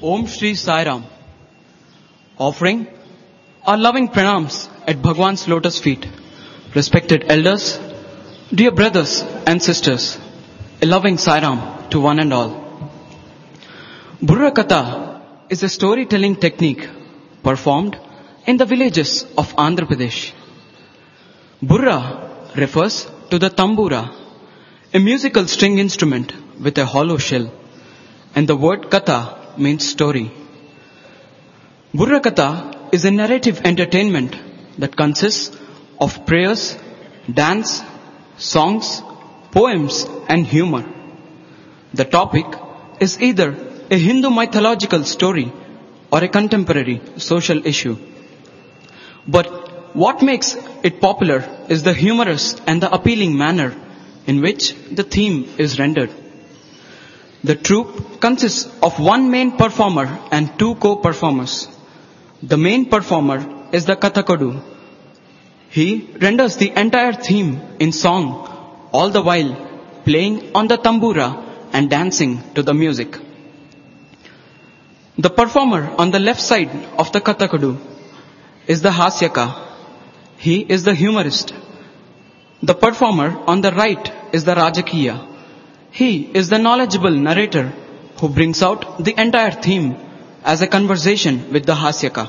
Om Shri Sai Ram. Offering our loving pranams at Bhagwan's lotus feet. Respected elders, dear brothers and sisters, a loving Sai Ram to one and all. Burra Katha is a storytelling technique performed in the villages of Andhra Pradesh. Burra refers to the tambura, a musical string instrument with a hollow shell, and the word katha means story. Burra Katha is a narrative entertainment that consists of prayers, dance, songs, poems, and humor. The topic is either a Hindu mythological story or a contemporary social issue. But what makes it popular is the humorous and the appealing manner in which the theme is rendered. The troupe consists of one main performer and two co-performers. The main performer is the Kathakadu. He renders the entire theme in song, all the while playing on the tambura and dancing to the music. The performer on the left side of the Kathakadu is the Hasyaka. He is the humorist. The performer on the right is the Rajakiya. He is the knowledgeable narrator who brings out the entire theme as a conversation with the Hasyaka.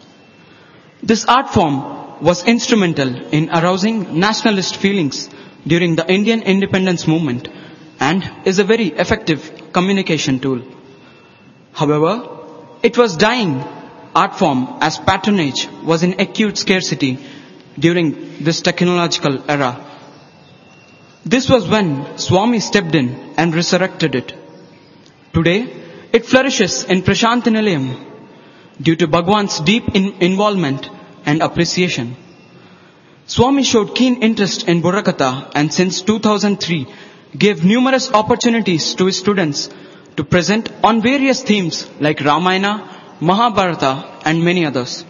This art form was instrumental in arousing nationalist feelings during the Indian independence movement and is a very effective communication tool. However, it was dying art form as patronage was in acute scarcity during this technological era. This was when Swami stepped in and resurrected it. Today, it flourishes in Prashantinilayam due to Bhagwan's deep in- involvement and appreciation. Swami showed keen interest in Burrakatha and since 2003 gave numerous opportunities to his students to present on various themes like Ramayana, Mahabharata and many others.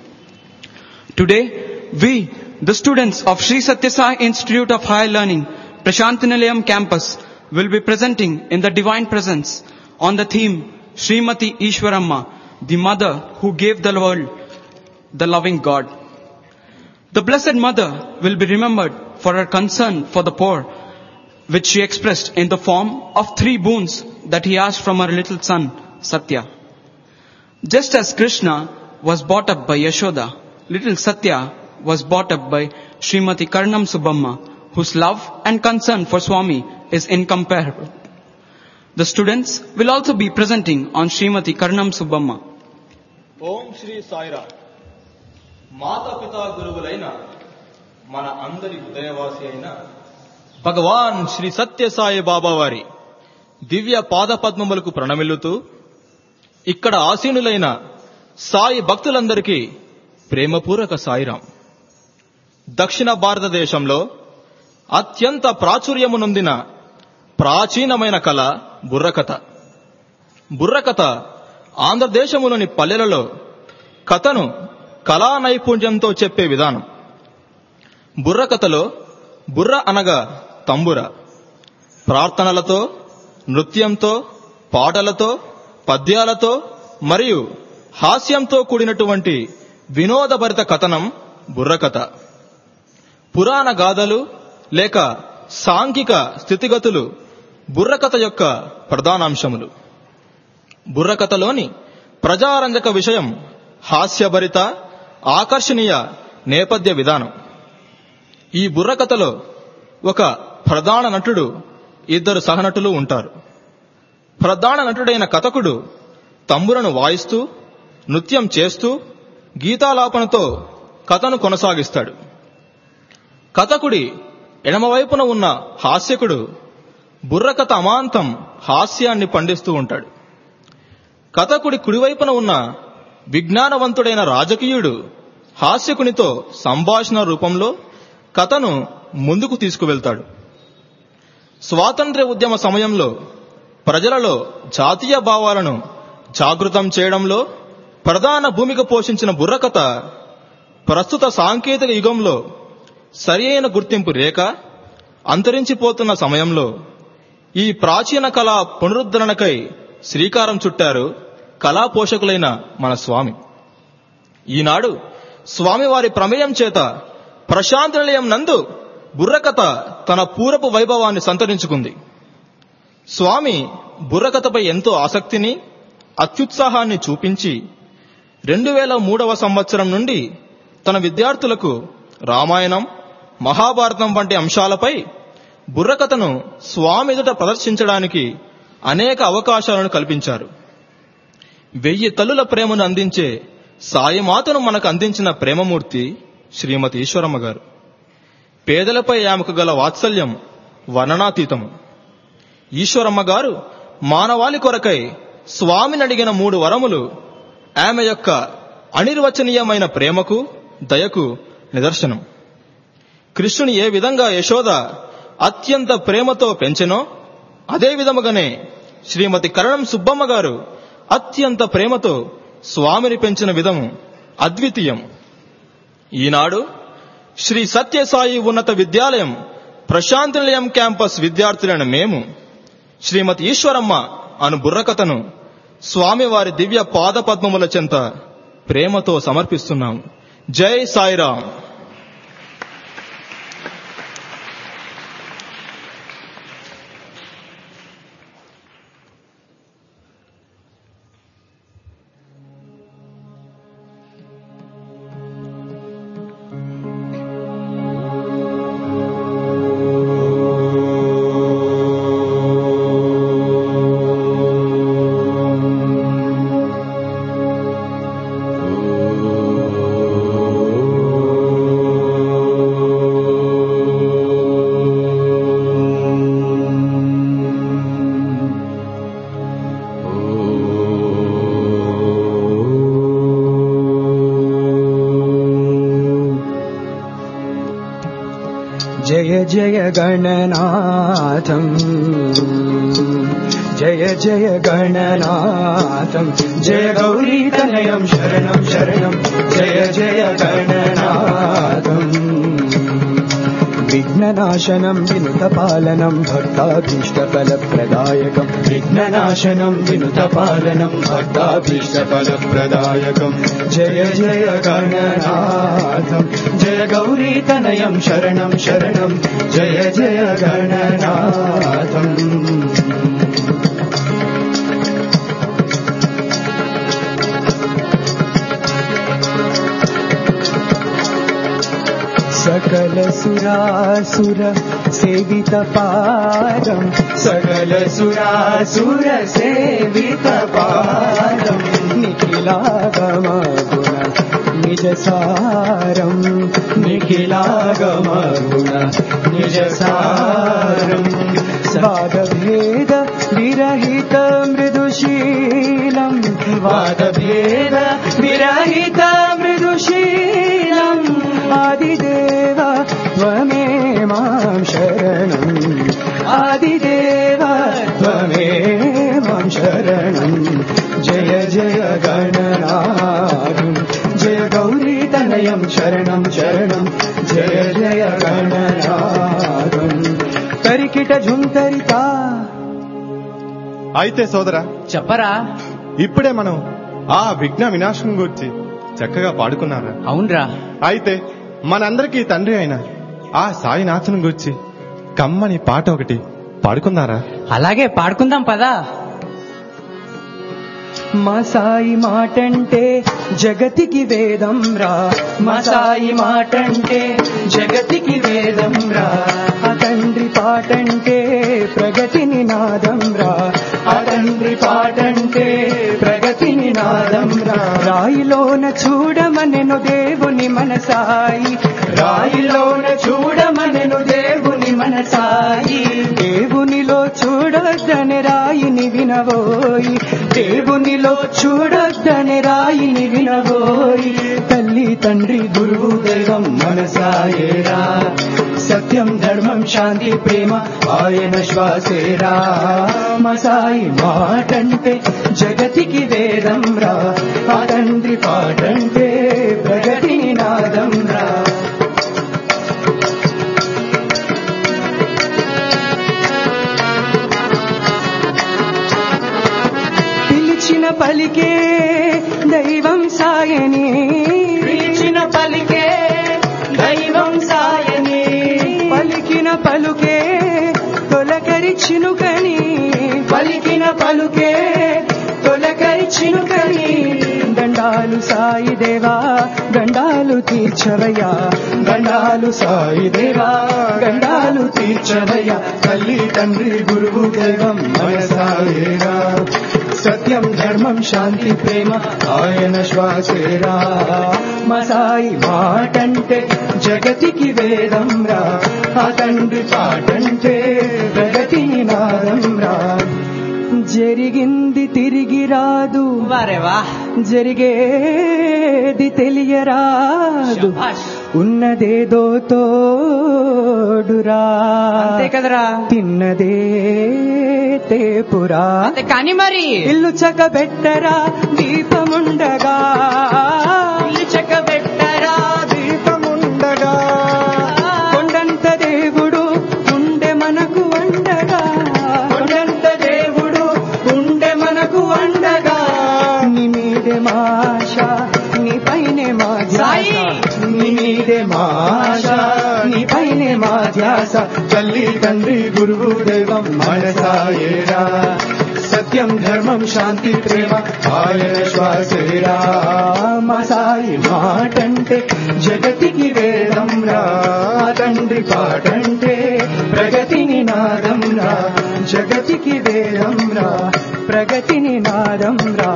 Today, we, the students of Sri Satyasai Institute of Higher Learning, Prashantinilayam campus, will be presenting in the Divine Presence on the theme Srimati Ishwaramma, the mother who gave the world the loving God. The Blessed Mother will be remembered for her concern for the poor, which she expressed in the form of three boons that he asked from her little son, Satya. Just as Krishna was brought up by Yashoda, little Satya was brought up by Srimati Karnam Subhamma, whose love and concern for Swami is incomparable. The students will also be presenting on Srimati Karnam Subhamma. ఓం శ్రీ సాయిరా మాతాపితా గురువులైన మన అందరి హృదయవాసి అయిన భగవాన్ శ్రీ సత్యసాయి బాబా వారి దివ్య పాదపద్మములకు ప్రణమిల్లుతూ ఇక్కడ ఆసీనులైన సాయి భక్తులందరికీ ప్రేమపూర్వక సాయిరాం దక్షిణ భారతదేశంలో అత్యంత ప్రాచుర్యము నొందిన ప్రాచీనమైన కళ బుర్రకథ బుర్రకథ ఆంధ్రదేశములోని పల్లెలలో కథను కళా నైపుణ్యంతో చెప్పే విధానం బుర్రకథలో బుర్ర అనగా తంబుర ప్రార్థనలతో నృత్యంతో పాటలతో పద్యాలతో మరియు హాస్యంతో కూడినటువంటి వినోదభరిత కథనం బుర్రకథ పురాణ గాథలు లేక సాంఘిక స్థితిగతులు బుర్రకథ యొక్క ప్రధానాంశములు బుర్రకథలోని ప్రజారంజక విషయం హాస్యభరిత ఆకర్షణీయ నేపథ్య విధానం ఈ బుర్రకథలో ఒక ప్రధాన నటుడు ఇద్దరు సహనటులు ఉంటారు ప్రధాన నటుడైన కథకుడు తంబురను వాయిస్తూ నృత్యం చేస్తూ గీతాలాపనతో కథను కొనసాగిస్తాడు కథకుడి ఎడమవైపున ఉన్న హాస్యకుడు బుర్రకథ అమాంతం హాస్యాన్ని పండిస్తూ ఉంటాడు కథకుడి కుడివైపున ఉన్న విజ్ఞానవంతుడైన రాజకీయుడు హాస్యకునితో సంభాషణ రూపంలో కథను ముందుకు తీసుకువెళ్తాడు స్వాతంత్ర్య ఉద్యమ సమయంలో ప్రజలలో జాతీయ భావాలను జాగృతం చేయడంలో ప్రధాన భూమిక పోషించిన బుర్రకథ ప్రస్తుత సాంకేతిక యుగంలో సరియైన గుర్తింపు రేక అంతరించిపోతున్న సమయంలో ఈ ప్రాచీన కళ పునరుద్ధరణకై శ్రీకారం చుట్టారు కళా పోషకులైన మన స్వామి ఈనాడు స్వామివారి ప్రమేయం చేత ప్రశాంత నిలయం నందు బుర్రకథ తన పూరపు వైభవాన్ని సంతరించుకుంది స్వామి బుర్రకథపై ఎంతో ఆసక్తిని అత్యుత్సాహాన్ని చూపించి రెండు వేల మూడవ సంవత్సరం నుండి తన విద్యార్థులకు రామాయణం మహాభారతం వంటి అంశాలపై బుర్రకథను స్వామి ఎదుట ప్రదర్శించడానికి అనేక అవకాశాలను కల్పించారు వెయ్యి తల్లుల ప్రేమను అందించే సాయిమాతను మనకు అందించిన ప్రేమమూర్తి శ్రీమతి ఈశ్వరమ్మ గారు పేదలపై ఆమెకు గల వాత్సల్యం వర్ణనాతీతము ఈశ్వరమ్మ గారు మానవాళి కొరకై స్వామిని అడిగిన మూడు వరములు ఆమె యొక్క అనిర్వచనీయమైన ప్రేమకు దయకు నిదర్శనం కృష్ణుని ఏ విధంగా యశోద అత్యంత ప్రేమతో పెంచెనో అదే విధముగానే శ్రీమతి కరణం సుబ్బమ్మ గారు అత్యంత ప్రేమతో స్వామిని పెంచిన విధము అద్వితీయం ఈనాడు శ్రీ సత్యసాయి ఉన్నత విద్యాలయం ప్రశాంతి నిలయం క్యాంపస్ విద్యార్థులైన మేము శ్రీమతి ఈశ్వరమ్మ అను బుర్రకథను స్వామివారి దివ్య పాదపద్మముల చెంత ప్రేమతో సమర్పిస్తున్నాం జై సాయిరాం जय जय गणनाथम् जय जय गणनाथम् जय गौरीतनयम् शरणम् शरणम् जय जय गणनाथम् विघ्ननाशनम् विनुतपालनम् भक्ताभीष्टफलप्रदायकम् विघ्ननाशनम् विनुतपालनम् भक्ताभीष्टफलप्रदायकम् जय जय गणनाथम् जय गौरीतनयम् शरणम् शरणम् जय जय गणनाथम् सकलसुरासुर सेवितपादम् सकलसुरासुर सेवितपादम् निखिलागमगुण निजसारम् निखिलागमगुण निजसारम् वादभेद विरहित मृदुशीलम् वादभेद विरहित मृदुशीलम् आदिदेव त्वमेमां शरणम् आदिदेव त्वमेमां शरणम् जय जय गणनाथम् जय गौरीतनयम् शरणम् शरणम् जय जय गणनाथम् तरिकिट झुंतरिता అయితే సోదరా చెప్పరా ఇప్పుడే మనం ఆ విఘ్న వినాశనం గురించి చక్కగా పాడుకున్నారా అవునరా అయితే మనందరికీ తండ్రి అయిన ఆ సాయినాథుని గురించి కమ్మని పాట ఒకటి పాడుకున్నారా అలాగే పాడుకుందాం పదా మా సాయి మాటంటే జగతికి వేదం రా మా సాయి మాటంటే జగతికి వేదం రా ఆ తండ్రి పాటంటే ప్రగతి నినాదం రా ఆ తండ్రి పాటంటే ప్రగతి నినాదం రా రాయిలోన చూడమనెను దేవుని మన సాయి రాయిలోన చూడమనెను దేవుని మన సాయి దేవునిలో చూడొద్దని రాయిని వినవోయి దేవునిలో చూడొద్దని రాయిని వినవోయి తల్లి తండ్రి గురువు దైవం మనసాయేరా సత్యం ధర్మం శాంతి ప్రేమ ఆయన శ్వాసేరా మసాయి మాటంటే జగతికి వేదం రా ఆ తండ్రి పాటంటే ప్రగతి నాదం రా పిలిచిన పలికి పలికే దైవం సాయని పిలిచిన పలికే దైవం సాయని పలికిన పలుకే తొలకరి చినుకని పలికిన పలుకే తొలకరి చినుకని దండాలు సాయి దేవా గండాలు తీర్చవయ్యా గండాలు సాయి దేవా గండాలు తీర్చవయ్యా తల్లి తండ్రి గురువు దైవం మనసాయేరా సత్యం ధర్మం శాంతి ప్రేమ ఆయన శ్వాసేరా మా సాయి మాటంటే జగతికి వేదం రా ఆ తండ్రి పాటంటే ప్రగతిని నాదం రా జరిగింది తిరిగి రాదు వారే వా జరిగేది తెలియరాదు శభాష్. ఉన్నదేదో తోడురా అంతే కదరా తిన్నదే తేపురా అంతే కానీ మరి ఇల్లు చక్కబెట్టరా దీపముండగా ఇల్లు చెక్క పెట్టరా దీపముండగా కొండంత దేవుడు ఉండే మనకు అండగా కొండంత దేవుడు ఉండే మనకు అండగా నీ మీదే మాష నీ పైనే మా సాయి! ధ్యాస నీ మీదే మాష నీ పైనే మా ధ్యాస తల్లి తండ్రి గురువు దైవం మనసాయేరా సత్యం ధర్మం శాంతి ప్రేమ ఆయన శ్వాసేరా మా సాయి మాటంటే జగతికి వేదం రా తండ్రి పాటంటే ప్రగతిని నాదం రా జగతికి వేదం రా ప్రగతిని నాదం రా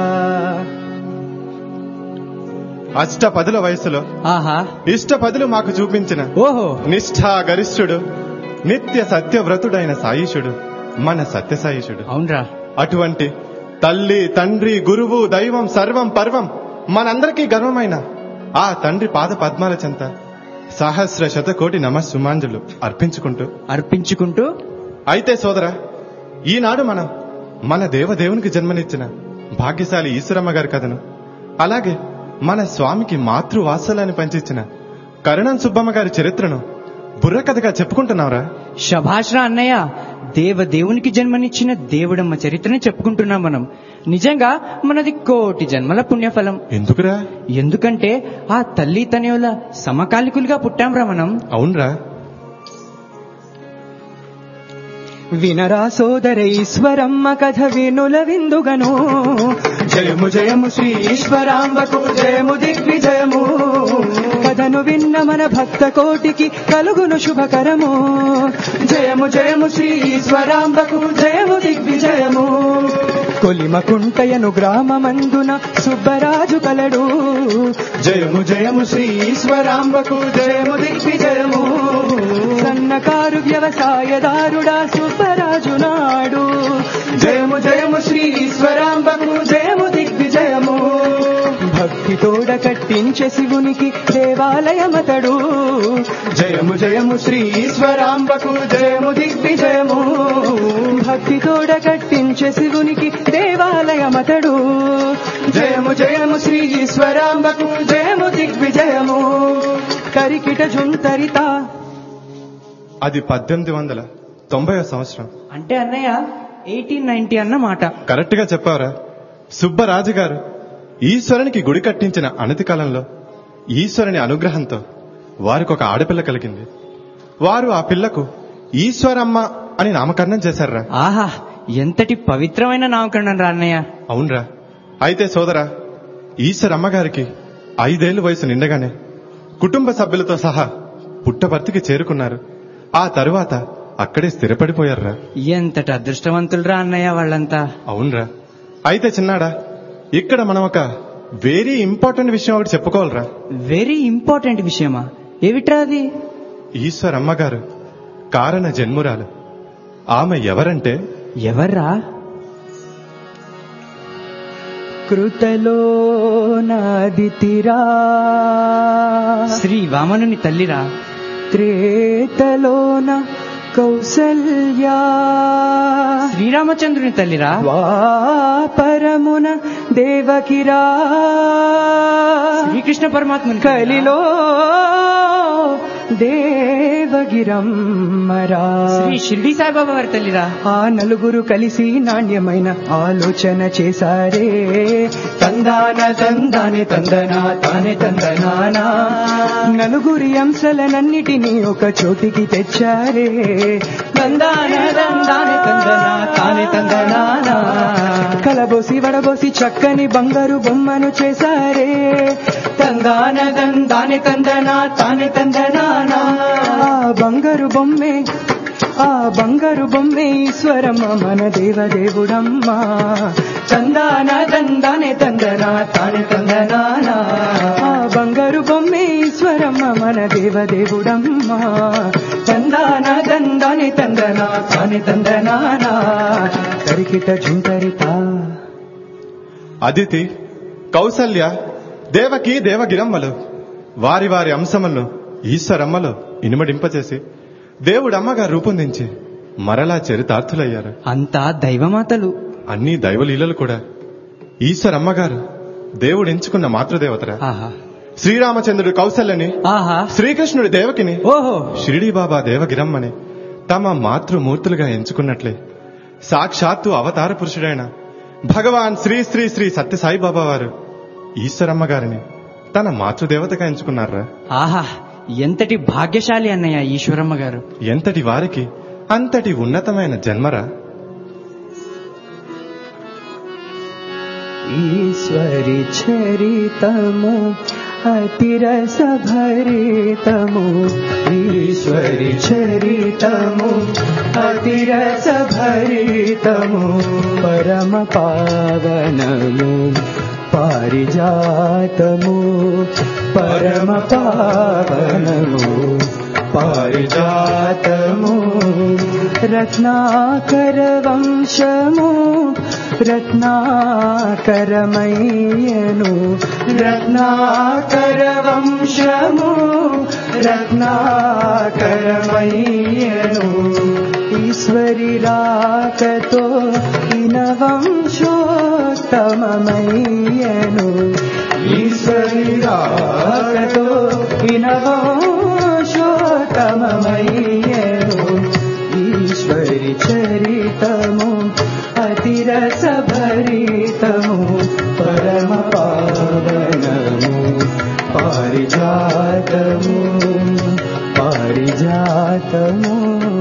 అష్ట పదుల వయసులో ఆహా ఇష్ట పదులు మాకు చూపించిన ఓహో నిష్ఠా గరిష్ఠుడు నిత్య సత్యవ్రతుడైన సాయిషుడు మన సత్యసాయిషుడు అవునరా అటువంటి తల్లి తండ్రి గురువు దైవం సర్వం పర్వం మనందరికీ గర్వమైన ఆ తండ్రి పాద పద్మాల చెంత సహస్ర శతకోటి నమస్సుమాంజలు అర్పించుకుంటూ అర్పించుకుంటూ అయితే సోదరా ఈనాడు మనం మన దేవదేవునికి జన్మనిచ్చిన భాగ్యశాలి ఈశ్వరమ్మ గారి కథను అలాగే మన స్వామికి మాతృవాత్సలాన్ని పంచిచ్చిన కరుణం సుబ్బమ్మ గారి చరిత్రను బుర్రకథగా చెప్పుకుంటున్నావురా శభాష్రా అన్నయ్య దేవదేవునికి జన్మనిచ్చిన దేవుడమ్మ చరిత్రని చెప్పుకుంటున్నాం మనం నిజంగా మనది కోటి జన్మల పుణ్యఫలం ఎందుకురా ఎందుకంటే ఆ తల్లి తనయుల సమకాలికులుగా పుట్టాంరా మనం అవునరా వినరా సోదర ఈశ్వరమ్మ కథ వినుల విందుగను జయము జయము శ్రీ ఈశ్వరాంబకు జయము దిగ్విజయము కథను విన్న మన భక్త కోటికి కలుగును శుభకరము జయము జయము శ్రీ ఈశ్వరాంబకు జయము దిగ్విజయము కొలిమకుంటయను గ్రామమందున సుబ్బరాజు కలడు జయము జయము శ్రీ ఈశ్వరాంబకు జయము దిగ్విజయము సన్నకారు వ్యవసాయదారుడా సుబ్బరాజు నాడు జయము జయము శ్రీ ఈశ్వరాంబకు జయము దిగ్విజయము భక్తి తోడ కట్టించే శివునికి దేవాలయమతడు జయము జయము శ్రీ ఈశ్వరాంబకు జయము దిగ్విజయము భక్తి తోడ కట్టించే శివునికి దేవాలయమతడు జయము జయము శ్రీ ఈశ్వరాంబకు జయము దిగ్విజయము కరికిట జుంతరిత అది పద్దెనిమిది వందల తొంభై సంవత్సరం అంటే అన్నయ్య ఎయిటీన్ నైన్టీ అన్నమాట కరెక్ట్ గా చెప్పావరా సుబ్బరాజు గారు ఈశ్వరునికి గుడి కట్టించిన అనతి కాలంలో ఈశ్వరుని అనుగ్రహంతో వారికి ఒక ఆడపిల్ల కలిగింది వారు ఆ పిల్లకు ఈశ్వరమ్మ అని నామకరణం చేశారా ఆహా ఎంతటి పవిత్రమైన నామకరణం రా అన్నయ్య అవునరా అయితే సోదరా ఈశ్వరమ్మ గారికి ఐదేళ్ల వయసు నిండగానే కుటుంబ సభ్యులతో సహా పుట్టపర్తికి చేరుకున్నారు ఆ తరువాత అక్కడే స్థిరపడిపోయారురా ఎంతటి అదృష్టవంతులరా అన్నయ్య వాళ్ళంతా అవునరా అయితే చిన్నాడా ఇక్కడ మనం ఒక వెరీ ఇంపార్టెంట్ విషయం ఒకటి చెప్పుకోవాలరా వెరీ ఇంపార్టెంట్ విషయమా ఏమిట్రా అది ఈశ్వరమ్మ గారు కారణ జన్మురాలు ఆమె ఎవరంటే ఎవర్రా కృతలో నాదితిరా శ్రీ వామనుని తల్లిరా త్రేతలోన కౌసల్యా శ్రీరామచంద్రుని తల్లిరా ద్వాపరమున దేవకిరా శ్రీకృష్ణ పరమాత్మని కలిలో దేవగిరమ్మరా శ్రీ షిర్డి సాయిబాబా వారి తల్లిరా ఆ నలుగురు కలిసి నాణ్యమైన ఆలోచన చేశారే తందాన తందానే తందనా తానే తందనానా నలుగురి అంశాలనన్నిటినీ ఒక చోటికి తెచ్చారే తందాన తందానే తందనా తానే తందనానా కలబోసి వడబోసి చక్కని బంగారు బొమ్మను చేశారే తందాన తందానే తందనా తానే తందనానా ఆ బంగారు బొమ్మే ఆ బంగారు బొమ్మే ఈశ్వరమ్మ మన దేవదేవుడమ్మ తందాన తందానే తందనా తానే తందనానా ఆ బంగారు బొమ్మే ఈశ్వరమ్మ మన దేవదేవుడమ్మ తందాన తందానే తందనా తానే తందనానా తరికిట ఝుంటరితా అదితి కౌసల్య దేవకి దేవగిరమ్మలు వారి వారి అంశములను ఈశ్వరమ్మలో ఇనుమడింపచేసి దేవుడమ్మగా రూపొందించి మరలా చరితార్థులయ్యారు అంతా దైవమాతలు అన్ని దైవలీలలు కూడా ఈశ్వరమ్మగారు దేవుడు ఎంచుకున్న మాతృదేవతరా ఆహా శ్రీరామచంద్రుడు కౌసల్యని ఆహా శ్రీకృష్ణుడి దేవకిని ఓహో షిరిడి బాబా దేవగిరమ్మని తమ మాతృమూర్తులుగా ఎంచుకున్నట్లే సాక్షాత్తు అవతార పురుషుడైన భగవాన్ శ్రీ శ్రీ శ్రీ సత్యసాయి బాబా వారు ఈశ్వరమ్మ గారిని తన మాతృదేవతగా ఎంచుకున్నారా ఆహా ఎంతటి భాగ్యశాలి అన్నయ్య ఈశ్వరమ్మ గారు ఎంతటి వారికి అంతటి ఉన్నతమైన జన్మరా ఈశ్వరి చరితము అతిరస భరితము ఈశ్వరి చరితము అతిరస భరితము పరమ పావనము పారిజాతము పరమ పావనము పారిజాతము రత్నాకర వంశము రత్నాకరమయ్యను రత్నాకర వంశము రత్నాకరమయ్యను ఈశ్వరి రాకతో ఇన వంశోత్తమమయ్యను ఈశ్వరి రాకతో ఇన వంశోత్తమమయ్యను ఈశ్వరి చరితము అతిరస భరితము పరమ పావనము పారిజాతము పారిజాతము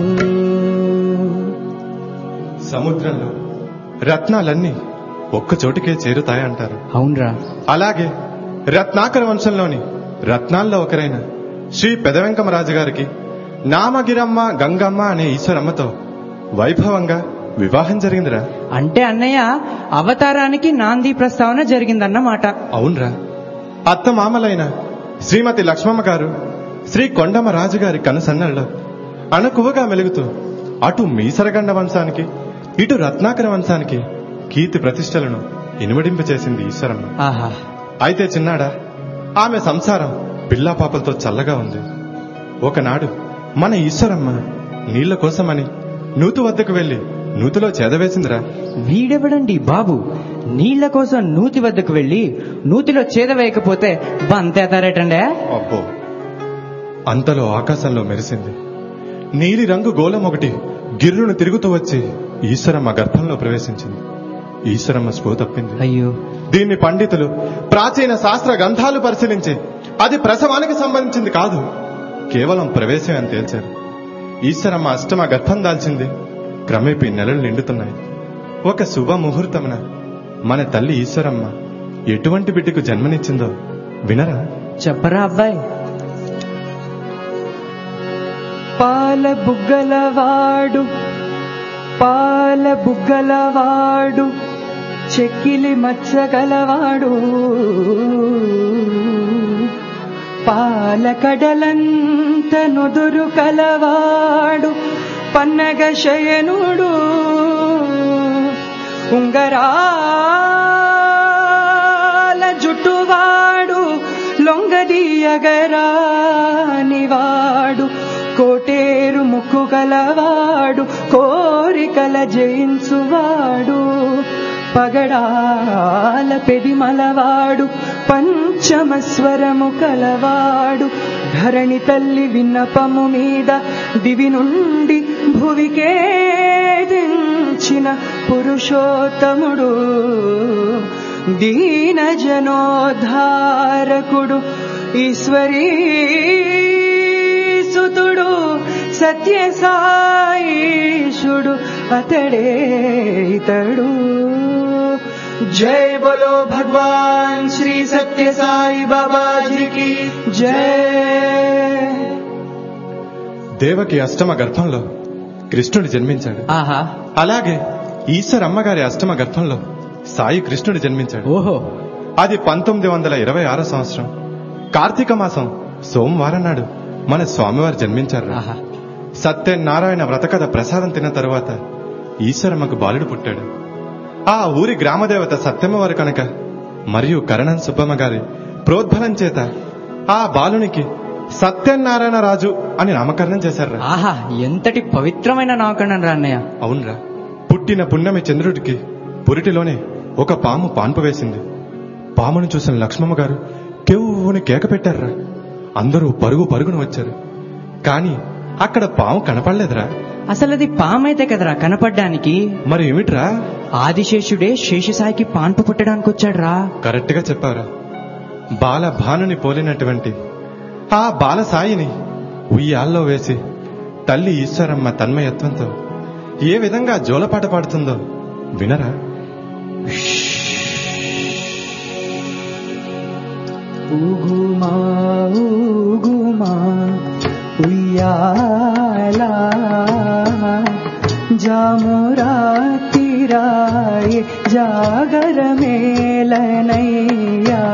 సముద్రంలో రత్నాలన్నీ ఒక్క చోటికే చేరుతాయంటారు అవునరా అలాగే రత్నాకర వంశంలోని రత్నాల్లో ఒకరైన శ్రీ పెదవెంకమరాజు గారికి నామగిరమ్మ గంగమ్మ అనే ఈశ్వరమ్మతో వైభవంగా వివాహం జరిగిందిరా అంటే అన్నయ్య అవతారానికి నాంది ప్రస్తావన జరిగిందన్నమాట అవునరా అత్త మామలైన శ్రీమతి లక్ష్మమ్మ గారు శ్రీ కొండమ్మ రాజు గారి కనుసన్నల్లో అణకువగా మెలుగుతూ అటు మీసరగండ వంశానికి ఇటు రత్నాకర వంశానికి కీర్తి ప్రతిష్టలను ఇనుమడింపచేసింది ఈశ్వరమ్మ ఆహా అయితే చిన్నాడా ఆమె సంసారం పిల్లా పాపలతో చల్లగా ఉంది ఒకనాడు మన ఈశ్వరమ్మ నీళ్ల కోసమని నూతు వద్దకు వెళ్లి నూతిలో చేదవేసిందిరా వీడెవడండి బాబు నీళ్ల కోసం నూతి వద్దకు వెళ్లి నూతిలో చేదవేయకపోతే బంతేతారేటండే అబ్బో అంతలో ఆకాశంలో మెరిసింది నీలి రంగు గోళం ఒకటి గిర్రును తిరుగుతూ వచ్చి ఈశ్వరమ్మ గర్భంలో ప్రవేశించింది ఈశ్వరమ్మ స్పృహ తప్పింది అయ్యో దీన్ని పండితులు ప్రాచీన శాస్త్ర గ్రంథాలు పరిశీలించి అది ప్రసవానికి సంబంధించింది కాదు కేవలం ప్రవేశం అని తేల్చారు ఈశ్వరమ్మ అష్టమ గర్భం దాల్చింది క్రమేపీ నెలలు నిండుతున్నాయి ఒక శుభ ముహూర్తమున మన తల్లి ఈశ్వరమ్మ ఎటువంటి బిడ్డకు జన్మనిచ్చిందో వినరా చెప్పరా అబ్బాయి పాల బుగ్గలవాడు పాల బుగ్గలవాడు చెక్కిలి మచ్చగలవాడు పాల కడలంత నుదురు కలవాడు పన్నగ శయనుడు ఉంగరాల జుట్టువాడు లొంగదీయగరానివాడు కోటేరు ముక్కు గలవాడు కోరికల జయించువాడు పగడాల పెదిమలవాడు పంచమస్వరము కలవాడు ధరణి తల్లి విన్నపము మీద దివి నుండి భువికే దించిన పురుషోత్తముడు దీన జనోద్ధారకుడు ఈశ్వరీ సుతుడు సత్య సాయిషుడు అతడే ఇతడు జై బోలో భగవాన్ శ్రీ సత్య సాయి బాబాజీకి జై దేవకి అష్టమ గర్భంలో కృష్ణుడు జన్మించాడు ఆహా అలాగే ఈశ్వర్ అమ్మగారి అష్టమ గర్భంలో సాయి కృష్ణుడు జన్మించాడు ఓహో అది పంతొమ్మిది వందల ఇరవై ఆరో సంవత్సరం కార్తీక మాసం సోమవారం నాడు మన స్వామివారు జన్మించారు ఆహా సత్యనారాయణ వ్రతకథ ప్రసాదం తిన్న తరువాత ఈశ్వరమ్మకు బాలుడు పుట్టాడు ఆ ఊరి గ్రామదేవత సత్యమ్మవారు కనుక మరియు కరణం సుబ్బమ్మ గారి ప్రోద్బలం చేత ఆ బాలునికి సత్యనారాయణ రాజు అని నామకరణం చేశారు ఆహా ఎంతటి పవిత్రమైన నాకరణం రా అన్నయ్య అవునరా పుట్టిన పున్నమి చంద్రుడికి పురిటిలోనే ఒక పాము పాన్పు వేసింది పామును చూసిన లక్ష్మమ్మ గారు కెవ్వుని కేక పెట్టారా అందరూ పరుగు పరుగున వచ్చారు కాని అక్కడ పాము కనపడలేదురా అసలు అది పామైతే కదరా కనపడ్డానికి మరి ఏమిట్రా ఆదిశేషుడే శేషసాయికి పాన్పు పుట్టడానికి వచ్చాడ్రా కరెక్ట్ గా చెప్పారా బాల భానుని పోలినటువంటి ఆ బాల సాయిని ఉయ్యాల్లో వేసి తల్లి ఈశ్వరమ్మ తన్మయత్వంతో ఏ విధంగా జోలపాట పాడుతుందో వినరా ఊగుమా ఊగుమా ఉయ్యాలా జామురాతిరాయే జాగర మేలనయ్యా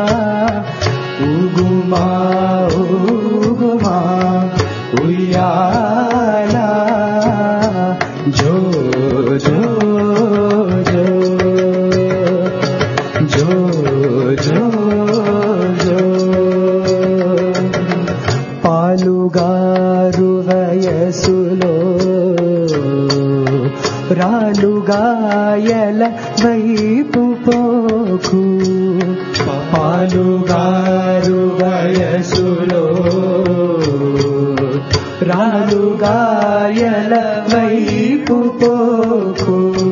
ఊగుమా ఊగుమా ఉయ్యాలా జో జో జో జో జో జో పాలుగారు వయసులో రాలుగాయల వైపు పోకు పాలుగారు వయసులో రాలుగాయల వైపు పోకు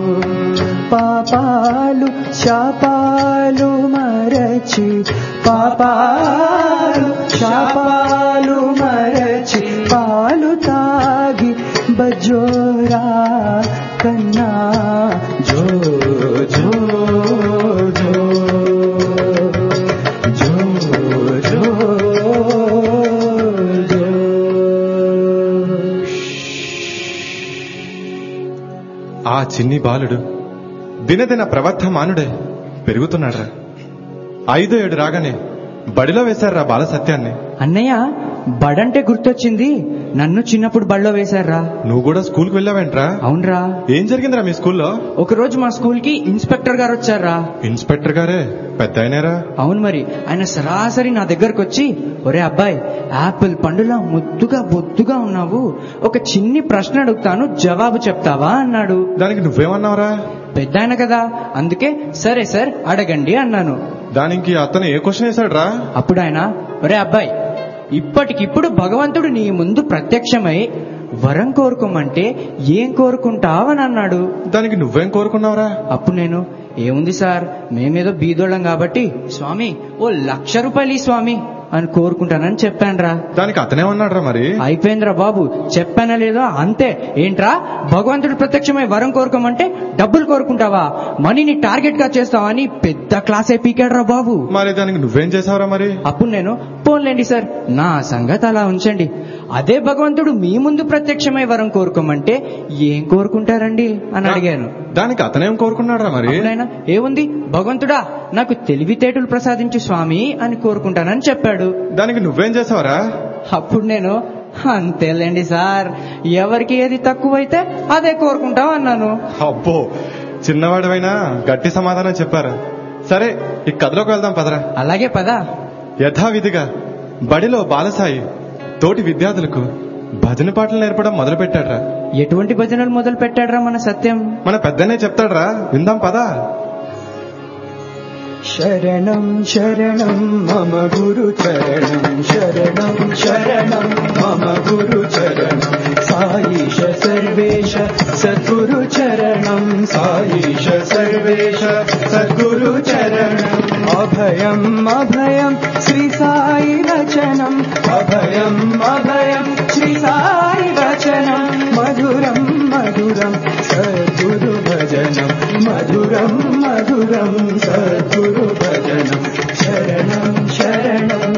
పాపాలు శాపాలు మరచి పాపాలు శాపాలు మరచి పాలు తాగి బజోరా కన్నా జో జో జో జో జో జో ఆ చిన్ని బాలుడు దినదిన ప్రవర్ధమానుడే పెరుగుతున్నాడ్రా ఐదో ఏడు రాగానే బడిలో వేశారా బాల సత్యాన్ని అన్నయ్య బడంటే గుర్తొచ్చింది నన్ను చిన్నప్పుడు బడిలో వేశారా నువ్వు కూడా స్కూల్కి వెళ్ళావేంట్రా అవునరా ఏం జరిగిందిరా మీ స్కూల్లో ఒకరోజు మా స్కూల్ కి ఇన్స్పెక్టర్ గారు వచ్చారా ఇన్స్పెక్టర్ గారే పెద్ద అయినారా అవును మరి ఆయన సరాసరి నా దగ్గరకు వచ్చి ఒరే అబ్బాయి యాపిల్ పండులా ముద్దుగా బొద్దుగా ఉన్నావు ఒక చిన్ని ప్రశ్న అడుగుతాను జవాబు చెప్తావా అన్నాడు దానికి నువ్వేమన్నావురా పెద్ద ఆయన కదా అందుకే సరే సార్ అడగండి అన్నాను దానికి అతను ఏ క్వశ్చన్ వేశాడ్రా అప్పుడు ఆయన ఒరే అబ్బాయి ఇప్పటికిప్పుడు భగవంతుడు నీ ముందు ప్రత్యక్షమై వరం కోరుకోమంటే ఏం కోరుకుంటావని అన్నాడు దానికి నువ్వేం కోరుకున్నావురా అప్పుడు నేను ఏముంది సార్ మేమేదో బీదోళ్ళం కాబట్టి స్వామి ఓ లక్ష రూపాయలు ఈ స్వామి అని కోరుకుంటానని చెప్పానురా దానికి అతనేమన్నాడ్రా మరి అయిపోయిందిరా బాబు చెప్పానా లేదో అంతే ఏంట్రా భగవంతుడు ప్రత్యక్షమై వరం కోరుకోమంటే డబ్బులు కోరుకుంటావా మనీని టార్గెట్ గా చేస్తావా అని పెద్ద క్లాసే పీకాడ్రా బాబు మరి దానికి నువ్వేం చేసావురా మరి అప్పుడు నేను పోన్లేండి సార్ నా సంగతి అలా ఉంచండి అదే భగవంతుడు మీ ముందు ప్రత్యక్షమై వరం కోరుకోమంటే ఏం కోరుకుంటారండి అని అడిగాను దానికి అతనేం కోరుకున్నాడ్రా మరి అప్పుడైనా ఏముంది భగవంతుడా నాకు తెలివితేటలు ప్రసాదించు స్వామి అని కోరుకుంటానని చెప్పాడు దానికి నువ్వేం చేసావురా అప్పుడు నేను అంతేలేండి సార్ ఎవరికి ఏది తక్కువైతే అదే కోరుకుంటాం అన్నాను అబ్బో చిన్నవాడివైనా గట్టి సమాధానం చెప్పారు సరే ఈ కథలోకి వెళ్దాం పదరా అలాగే పదా యథావిధిగా బడిలో బాలసాయి తోటి విద్యార్థులకు భజన పాటలు నేర్పడం మొదలు పెట్టాడ్రా ఎటువంటి భజనలు మొదలు పెట్టాడ్రా మన సత్యం మన పెద్దనే చెప్తాడ్రా విందాం పదా శరణం శరణం మమ గురు చరణం శరణం శరణం మమ గురు చరణం సాయిష సర్వేశ సద్గురు చరణం సాయిష సర్వేశ సద్గురు చరణం అభయం అభయం శ్రీ సాయి వచనం అభయం అభయం శ్రీ సాయి వచనం మధురం మధురం సద్గురు భజనం మధురం మధురం సద్గురు భజనం శరణం శరణం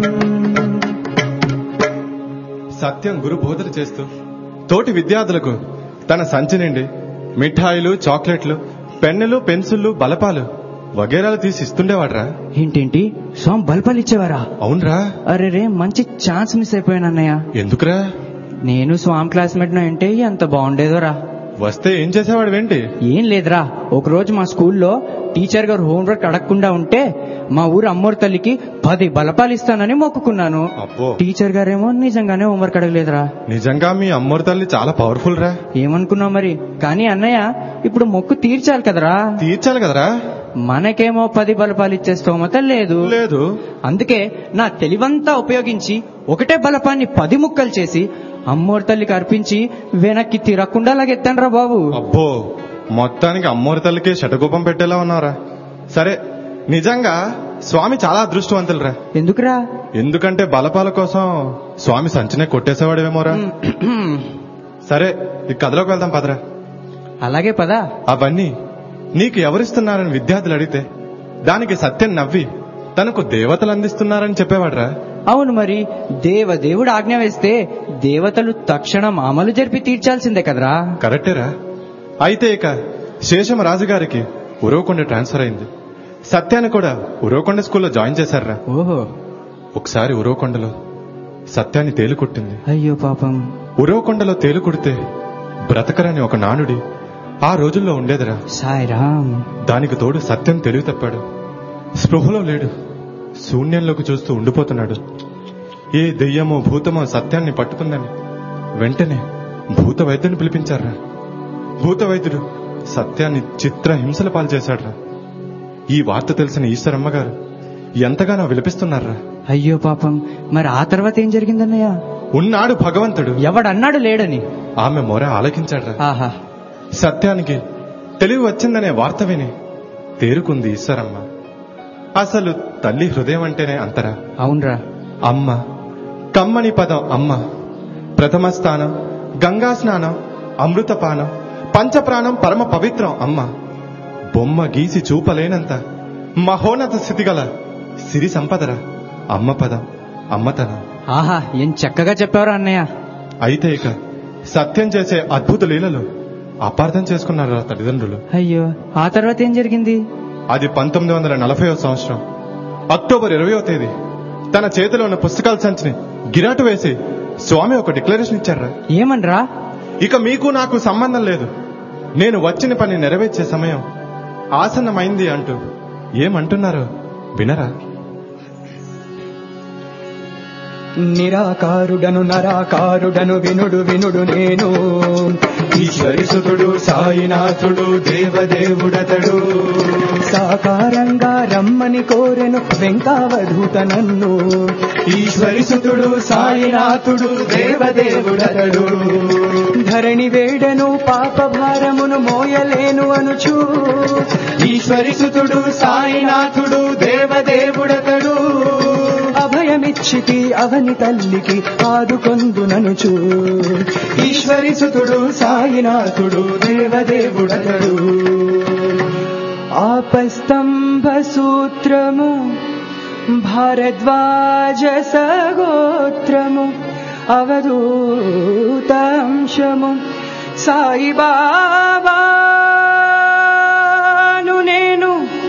సత్యం గురు బోధన చేస్తూ తోటి విద్యార్థులకు తన సంచి నిండి మిఠాయిలు చాక్లెట్లు పెన్నులు పెన్సిళ్ళు బలపాలు వగేరాలు తీసి ఇస్తుండేవాడ్రా ఏంటేంటి స్వామి బల్పాలు ఇచ్చేవారా అవునరా అరే రే మంచి ఛాన్స్ మిస్ అయిపోయాను అన్నయ్య ఎందుకురా నేను స్వామి క్లాస్మేట్ అంటే ఎంత బాగుండేదోరా వస్తే ఏం చేసేవాడు ఏంటి ఏం లేదురా ఒకరోజు మా స్కూల్లో టీచర్ గారు హోంవర్క్ అడగకుండా ఉంటే మా ఊరు అమ్మోరు తల్లికి పది బలపాలు ఇస్తానని మొక్కుకున్నాను అబ్బో టీచర్ గారేమో నిజంగానే హోంవర్క్ అడగలేదురా నిజంగా మీ అమ్మోరు తల్లి చాలా పవర్ఫుల్ రా ఏమనుకున్నావు మరి కానీ అన్నయ్య ఇప్పుడు మొక్కు తీర్చాలి కదరా తీర్చాలి కదరా మనకేమో పది బలపాలు ఇచ్చే స్తోమత లేదు లేదు అందుకే నా తెలివంతా ఉపయోగించి ఒకటే బలపాన్ని పది ముక్కలు చేసి అమ్మోరు తల్లికి అర్పించి వెనక్కి తిరగకుండా లాగెత్తాను బాబు అబ్బో మొత్తానికి అమ్మోరి తల్లికి శటకోపం పెట్టేలా ఉన్నారా సరే నిజంగా స్వామి చాలా అదృష్టవంతులరా ఎందుకురా ఎందుకంటే బలపాల కోసం స్వామి సంచినే కొట్టేసేవాడేమోరా సరే ఈ కథలోకి వెళ్దాం పదరా అలాగే పదా అవన్నీ నీకు ఎవరిస్తున్నారని విద్యార్థులు అడిగితే దానికి సత్యం నవ్వి తనకు దేవతలు అందిస్తున్నారని చెప్పేవాడ్రా అవును మరి దేవదేవుడు ఆజ్ఞ వేస్తే దేవతలు తక్షణం అమలు జరిపి తీర్చాల్సిందే కదరా కరెక్టేరా అయితే ఇక శేషమ రాజుగారికి ఉరవకొండ ట్రాన్స్ఫర్ అయింది సత్యాన్ని కూడా ఉరవకొండ స్కూల్లో జాయిన్ చేశారా ఓహో ఒకసారి ఉరవకొండలో సత్యాన్ని తేలు కొట్టింది అయ్యో పాపం ఉరవకొండలో తేలు కొడితే బ్రతకరని ఒక నానుడి ఆ రోజుల్లో ఉండేదిరా సాయిరామ్ దానికి తోడు సత్యం తెలివి తప్పాడు స్పృహలో లేడు శూన్యంలోకి చూస్తూ ఉండిపోతున్నాడు ఏ దెయ్యమో భూతమో సత్యాన్ని పట్టుకుందని వెంటనే భూత వైద్యుని పిలిపించారా భూత వైద్యుడు సత్యాన్ని చిత్ర హింసల పాలు చేశాడ్రా ఈ వార్త తెలిసిన ఈశ్వరమ్మ గారు ఎంతగానో విలపిస్తున్నారా అయ్యో పాపం మరి ఆ తర్వాత ఏం జరిగిందన్నయ్య ఉన్నాడు భగవంతుడు ఎవడన్నాడు లేడని ఆమె మొర ఆలకించాడ్రా ఆహా సత్యానికి తెలివి వచ్చిందనే వార్త విని తేరుకుంది ఈశ్వరమ్మ అసలు తల్లి హృదయం అంటేనే అంతరా అవునరా అమ్మ కమ్మని పదం అమ్మ ప్రథమ స్థానం గంగా స్నానం అమృతపానం పంచప్రాణం పరమ పవిత్రం అమ్మ బొమ్మ గీసి చూపలేనంత మహోన్నత స్థితి గల సిరి సంపదరా అమ్మ పదం అమ్మతనం ఆహా ఏం చక్కగా చెప్పావురా అన్నయ్య అయితే ఇక సత్యం చేసే అద్భుత లీలలు అపార్థం చేసుకున్నారు ఆ తల్లిదండ్రులు అయ్యో ఆ తర్వాత ఏం జరిగింది అది పంతొమ్మిది వందల నలభైవ సంవత్సరం అక్టోబర్ ఇరవయో తేదీ తన చేతిలో ఉన్న పుస్తకాల సంచిని గిరాటు వేసి స్వామి ఒక డిక్లరేషన్ ఇచ్చారా ఏమనరా ఇక మీకు నాకు సంబంధం లేదు నేను వచ్చిన పని నెరవేర్చే సమయం ఆసన్నమైంది అంటూ ఏమంటున్నారో వినరా నిరాకారుడను నరాకారుడను వినుడు వినుడు నేను ఈశ్వరిసుతుడు సాయినాథుడు దేవదేవుడతడు సాకారంగా రమ్మని కోరెను వెంకావధూత నన్ను ఈశ్వరిసుతుడు సాయినాథుడు దేవదేవుడతడు ధరణి వేడను పాప భారమును మోయలేను అనుచు ఈశ్వరిసుతుడు సాయినాథుడు దేవదేవుడతడు అభయమిచ్చితి అవని తల్లికి ఆదుకొందుననుచు ఈశ్వరిసుతుడు సాయినాథుడు దేవదేవుడతడు ఆపస్తంభ సూత్రము భారద్వాజ సగోత్రము అవధూతాంశము సాయిబాబాను నేను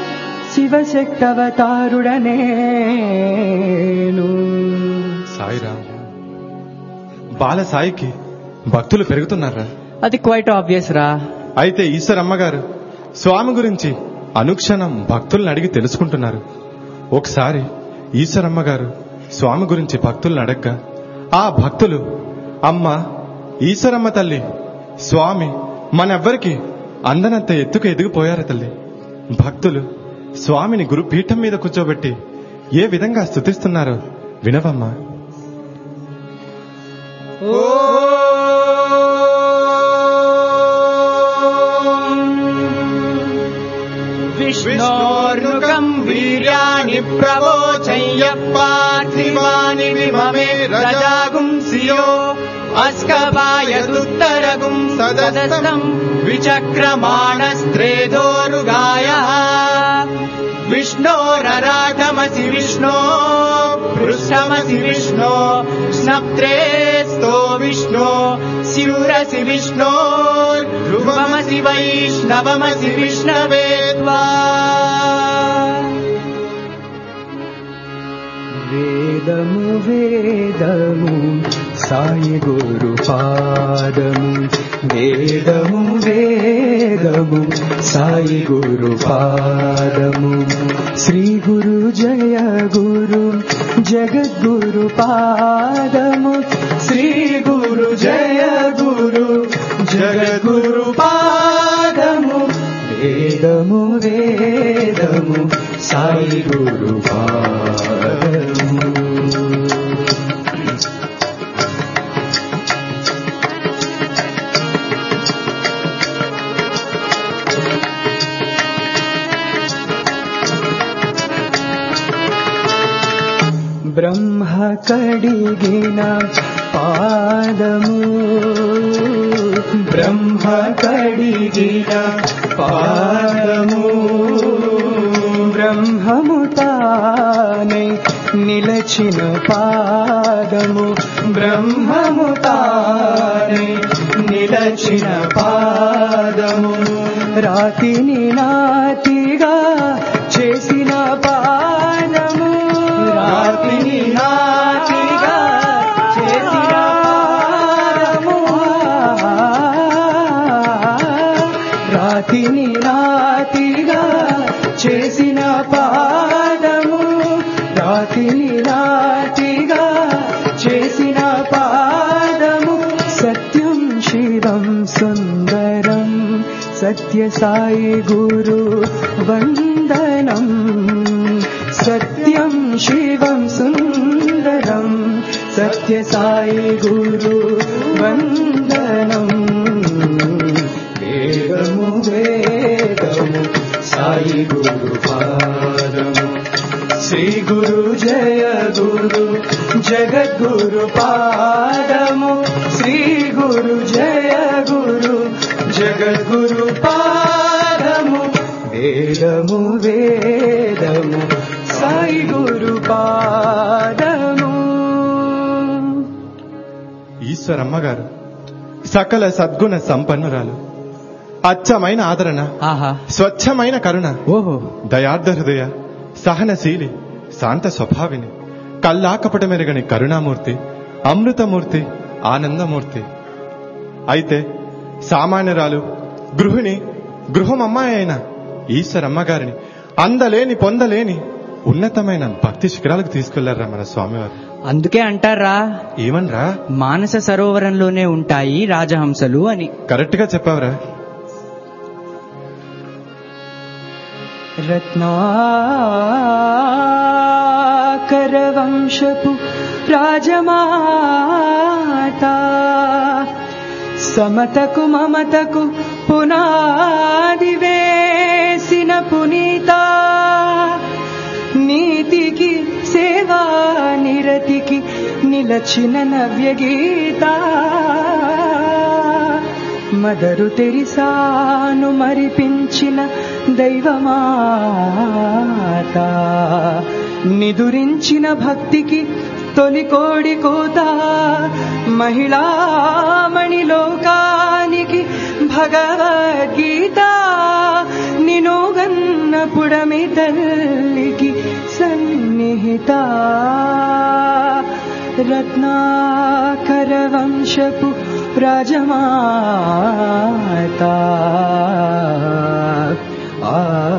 శివశక్తవతారుడనేను సాయిరామ్ బాల సాయికి భక్తులు పెరుగుతున్నారా అది క్వైట్ ఆబ్వియస్ రా అయితే ఈశ్వరమ్మ గారు స్వామి గురించి అనుక్షణం భక్తుల్ని అడిగి తెలుసుకుంటున్నారు ఒకసారి ఈశ్వరమ్మ గారు స్వామి గురించి భక్తుల్ని అడగ్గా ఆ భక్తులు అమ్మ ఈశ్వరమ్మ తల్లి స్వామి మనెవ్వరికి అందనంత ఎత్తుకు ఎదిగిపోయారు తల్లి భక్తులు స్వామిని గురు పీఠం మీద కూర్చోబెట్టి ఏ విధంగా స్తుతిస్తున్నారో వినవమ్మా विष्णोर्नुकम् वीर्याणि प्रवोचय्य पार्थिवानि विममे रजागुंसियो अस्कवायदुत्तरगुं सदस्तम् विचक्रमाणस्त्रेधोरुगायः विष्णोरराठमसि विष्णो पृष्ठमसि विष्णो स्नप्त्रेस्तो विष्णो स्यूरसि विष्णो ध्रुवमसि वैष्णवमसि विष्णवे त्वा వేదము వేదము సాయి గురు పాదము వేదము వేదము సాయి గురు పాదము శ్రీ గురు జయ గురు జగద్గురు పాదము శ్రీ గురు జయ గురు జగద్గురు పాదము వేదము వేదము సాయి గురు పాదము బ్రహ్మ కడిగిన పాదము బ్రహ్మ కడిగిన పాదము బ్రహ్మము తానే నిలచిన పాదము బ్రహ్మము తానే నిలచిన పాదము రాతిని నాతిగా చేసిన పాదము రాతిని నాతిగా చేసిన పాదము రాతిని రాతిగా చేసిన పాదము రాతిని రాతిగా చేసిన పాదము సత్యం శివం సుందరం సత్య సాయి గురు వందనం సత్యం శివం సుందరం సత్య సాయి గురు వందనం వేదము వేదము సాయి గురు పాదము శ్రీ గురు జయ గురు జగద్గురు పాదము శ్రీ గురు జయ గురు జగద్గురు పాదము వేదము వేదము సాయి గురు పాదము ఈశ్వరమ్మ గారు సకల సద్గుణ సంపన్నురాలు అచ్చమైన ఆదరణ ఆహా స్వచ్ఛమైన కరుణ ఓహో దయార్ధ హృదయ సహనశీలి శాంత స్వభావిని కల్లాకపట మెరుగని కరుణామూర్తి అమృతమూర్తి ఆనందమూర్తి అయితే సామాన్యురాలు గృహిణి గృహమమ్మాయి అయిన ఈశ్వరమ్మ గారిని అందలేని పొందలేని ఉన్నతమైన భక్తి శిఖరాలకు తీసుకెళ్లారా మన స్వామివారు అందుకే అంటారా ఏమన్రా మానస సరోవరంలోనే ఉంటాయి రాజహంసలు అని కరెక్ట్ గా చెప్పావురా రత్నాకర వంశపు రాజమాత సమతకు మమతకు పునాది వేసిన పునీత నీతికి సేవా నిరతికి నిలచిన నవ్య గీత మదరు తెరిసాను మరిపించిన దైవమాత నిదురించిన భక్తికి తొలి కోడి కోత మహిళామణి లోకానికి భగవద్గీత నినోగన్న పుడమి తల్లికి సన్నిహిత రత్నాకర వంశపు రాజమాత ఆ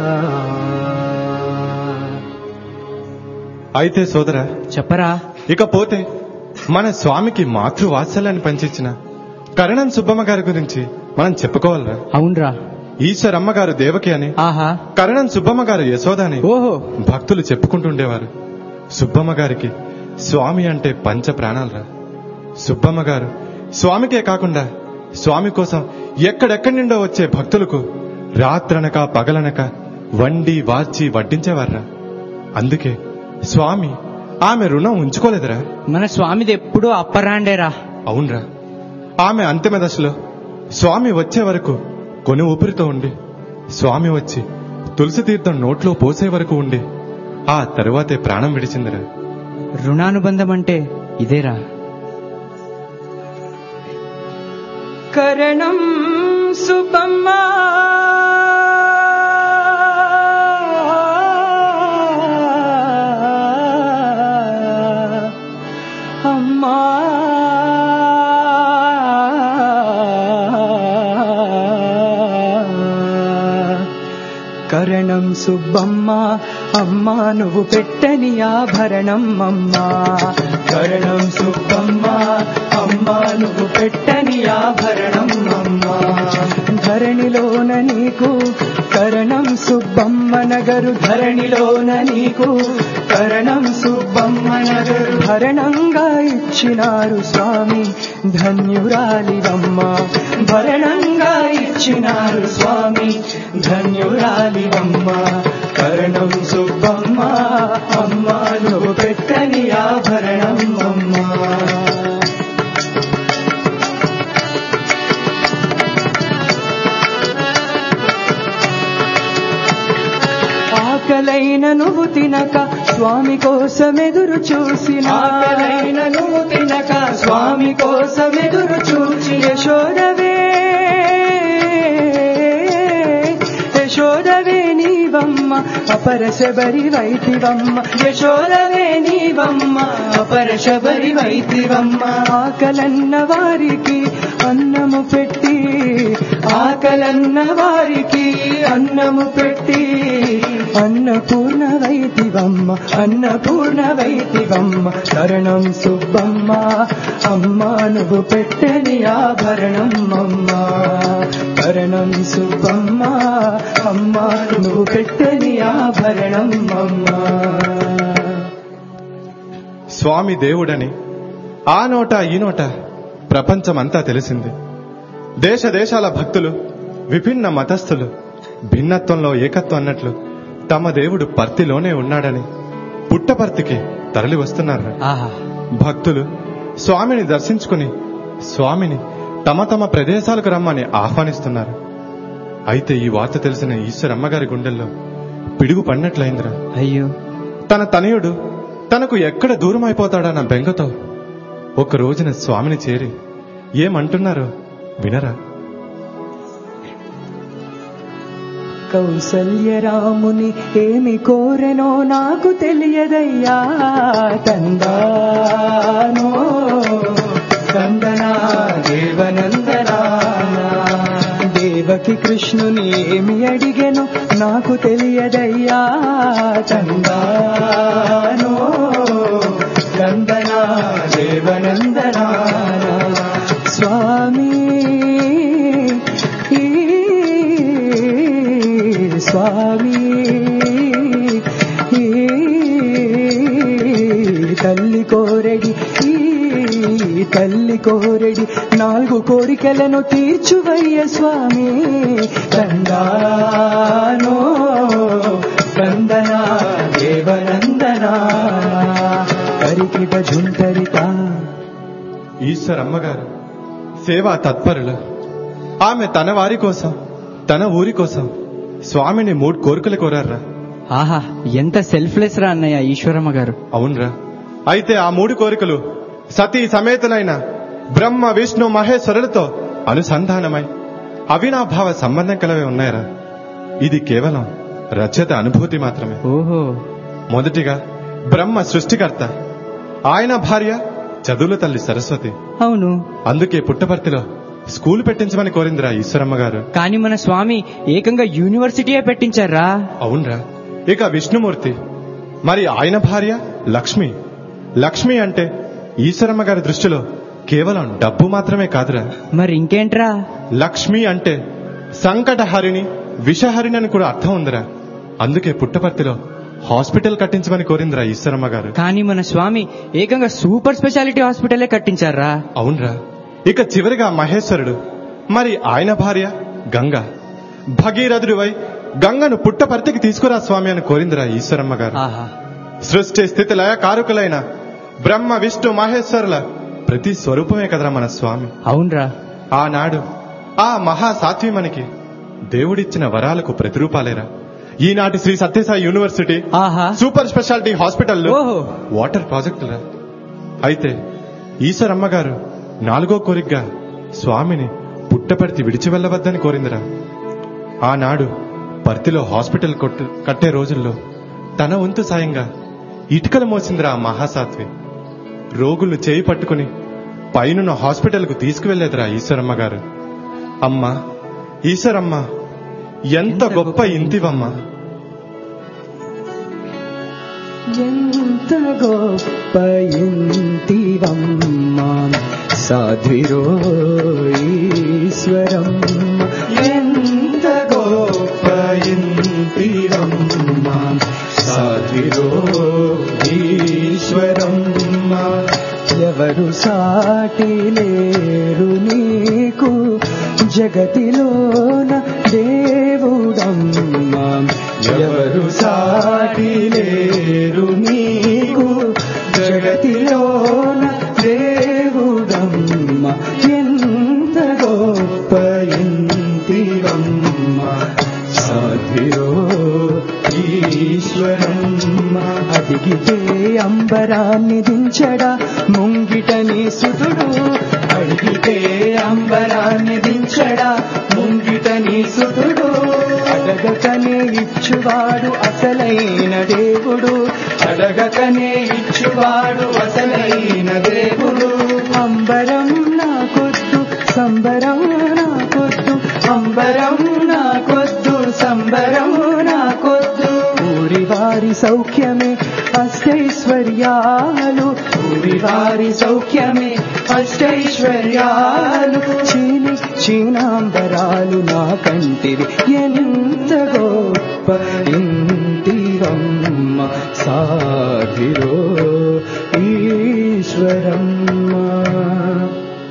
అయితే సోదరా చెప్పరా ఇకపోతే మన స్వామికి మాతృవాత్సల్యాన్ని పంచించిన కరణం సుబ్బమ్మ గారి గురించి మనం చెప్పుకోవాలరా అవునరా ఈశ్వరమ్మ గారు దేవకి అని ఆహా కరణం సుబ్బమ్మ గారు యశోద అని ఓహో భక్తులు చెప్పుకుంటుండేవారు సుబ్బమ్మ గారికి స్వామి అంటే పంచ ప్రాణాలరా సుబ్బమ్మ గారు స్వామికే కాకుండా స్వామి కోసం ఎక్కడెక్కడి నుండో వచ్చే భక్తులకు రాత్రనక పగలనక వండి వార్చి వడ్డించేవారా అందుకే స్వామి ఆమె రుణం ఉంచుకోలేదురా మన స్వామిది ఎప్పుడూ అప్పరాండేరా అవునరా ఆమె అంతిమ దశలో స్వామి వచ్చే వరకు కొని ఊపిరితో ఉండి స్వామి వచ్చి తులసి తీర్థం నోట్లో పోసే వరకు ఉండి ఆ తరువాతే ప్రాణం విడిచిందిరా రుణానుబంధం అంటే ఇదేరా కరణం సుబ్బమ్మా అమ్మా కరణం సుబ్బమ్మ అమ్మా నువ్వు పెట్టని ఆభరణం అమ్మా కరణం సుబ్బమ్మ అమ్మా నువ్వు పెట్టని ఆభరణం అమ్మా ధరణిలోన నీకు కరణం సుబ్బమ్మ నగరు ధరణిలోన నీకు కరణం సుబ్బమ్మ నగరు భరణంగా ఇచ్చినారు స్వామి ధన్యురాలివమ్మ భరణంగా ఇచ్చినారు స్వామి ధన్యురాలివమ్మ కరణం సుబ్బమ్మ అమ్మ నువ్వు పెట్టని ఆభరణం అమ్మా ఆకలైన నువ్వు తినక స్వామి కోసం ఎదురు చూసిన ఆకలైన నువ్వు తినక స్వామి కోసం ఎదురు చూచి యశోదవే యశోదవే నీవమ్మ అపరశబరి వైతివమ్మ యశోదవే నీవమ్మ అపరశబరి వైతివమ్మ ఆకలన్న వారికి అన్నము పెట్టి ఆకలన్న వారికి అన్నము పెట్టి అన్నపూర్ణ వైతివమ్మ అన్నపూర్ణ వైతివమ్మ కరణం సుబ్బమ్మ అమ్మ నువ్వు పెట్టని ఆభరణం అమ్మ కరణం సుబ్బమ్మ అమ్మ నువ్వు పెట్టని ఆభరణం అమ్మ స్వామి దేవుడని ఆ నోట ఈ నోట ప్రపంచమంతా తెలిసింది దేశ దేశాల భక్తులు విభిన్న మతస్థులు భిన్నత్వంలో ఏకత్వం అన్నట్లు తమ దేవుడు పర్తిలోనే ఉన్నాడని పుట్టపర్తికి తరలి వస్తున్నారు ఆహా భక్తులు స్వామిని దర్శించుకుని స్వామిని తమ తమ ప్రదేశాలకు రమ్మని ఆహ్వానిస్తున్నారు అయితే ఈ వార్త తెలిసిన ఈశ్వరమ్మ గారి గుండెల్లో పిడుగు పడినట్లయిందిరా అయ్యో తన తనయుడు తనకు ఎక్కడ దూరం అయిపోతాడన్న బెంగతో ఒక రోజున స్వామిని చేరి ఏమంటున్నారో వినరా కౌసల్యరాముని ఏమి కోరెనో నాకు తెలియదయ్యా తందానో తందనా దేవనందనా దేవకి కృష్ణుని ఏమి అడిగెను నాకు తెలియదయ్యా తందానో నందనా దేవనందనా స్వామి స్వామి తల్లి కోరెడి ఈ తల్లి కోరెడి నాలుగు కోరికలను తీర్చువయ్య స్వామి తందానో నందనా దేవనందనా కరికిట జుంటరిక ఈశ్వరమ్మ గారు సేవా తత్పరులు ఆమె తన వారి కోసం తన ఊరి కోసం స్వామిని మూడు కోరికలు కోరారా ఆహా ఎంత సెల్ఫ్లెస్ రా అన్నయ్య ఈశ్వరమ్మ గారు అవునరా అయితే ఆ మూడు కోరికలు సతీ సమేతులైన బ్రహ్మ విష్ణు మహేశ్వరులతో అనుసంధానమై అవినాభావ సంబంధం కలవే ఉన్నాయరా ఇది కేవలం రచత అనుభూతి మాత్రమే ఓహో మొదటిగా బ్రహ్మ సృష్టికర్త ఆయన భార్య చదువుల తల్లి సరస్వతి అవును అందుకే పుట్టపర్తిలో స్కూల్ పెట్టించమని కోరిందిరా ఈశ్వరమ్మ గారు కానీ మన స్వామి ఏకంగా యూనివర్సిటీయే పెట్టించారా అవునరా ఇక విష్ణుమూర్తి మరి ఆయన భార్య లక్ష్మి లక్ష్మి అంటే ఈశ్వరమ్మ గారి దృష్టిలో కేవలం డబ్బు మాత్రమే కాదురా మరి ఇంకేంట్రా లక్ష్మి అంటే సంకటహరిణి విషహరిణి అని కూడా అర్థం ఉందిరా అందుకే పుట్టపర్తిలో హాస్పిటల్ కట్టించమని కోరిందిరా ఈశ్వరమ్మ గారు కానీ మన స్వామి ఏకంగా సూపర్ స్పెషాలిటీ హాస్పిటలే కట్టించారా అవునరా ఇక చివరిగా మహేశ్వరుడు మరి ఆయన భార్య గంగ భగీరథుడివై గంగను పుట్టపర్తికి తీసుకురా స్వామి అని కోరిందిరా ఈశ్వరమ్మ గారు ఆహా సృష్టి స్థితి లయ కారుకులైన బ్రహ్మ విష్ణు మహేశ్వరుల ప్రతి స్వరూపమే కదరా మన స్వామి అవునరా ఆనాడు ఆ మహాసాత్విమనికి దేవుడిచ్చిన వరాలకు ప్రతిరూపాలేరా ఈనాటి శ్రీ సత్యసాయి యూనివర్సిటీ ఆహా సూపర్ స్పెషాలిటీ హాస్పిటల్ ఓహో వాటర్ ప్రాజెక్టురా అయితే ఈశ్వరమ్మ గారు నాలుగో కోరికగా స్వామిని పుట్టపర్తి విడిచి వెళ్ళవద్దని కోరిందిరా ఆనాడు పర్తిలో హాస్పిటల్ కొట్టు- కట్టే రోజుల్లో తన వంతు సాయంగా ఇటుకలు మోసిందిరా ఆ మహాసాత్వి రోగులు చేయి పట్టుకుని పైనున్న హాస్పిటల్కు తీసుకువెళ్లేదురా ఈశ్వరమ్మ గారు అమ్మా ఈశ్వరమ్మ ఎంత గొప్ప ఇంతివమ్మా ఎంత గొప్ప ఇంటివమ్మ సాధ్విరో ఈశ్వరమ్మ ఎంత గొప్ప ఇంటివమ్మ సాధ్విరో ఈశ్వరమ్మ ఎవరు సాటి లేరు నీకు జగతిలోన దేవుడమ్మ ఎవరు సాటి లేరు నీకు జగతిలోన దేవుడమ్మ ఎంత గొప్ప ఇంటివమ్మ సాధ్విరో ఈశ్వరమ్మ అడిగితే అంబరాన్ని దించడా ముంగిటని సుతుడు అడిగితే అంబరాన్ని దించడా ముంగిటని సుతుడు అడగకనే ఇచ్చువాడు అసలైన దేవుడు అడగకనే ఇచ్చువాడు అసలైన దేవుడు అంబరం నాకొద్దు సంబరం నాకొద్దు అంబరం నాకొద్దు సంబరం నాకొద్దు ఊరి వారి సౌఖ్యమే అష్టైశ్వర్యాలు ఊరి వారి సౌఖ్యమే అష్టైశ్వర్యాలు చీని చీనాంబరాలు నా కంటివి ఎంత గొప్ప ఇంటివమ్మ సాధిరో ఈశ్వరమ్మ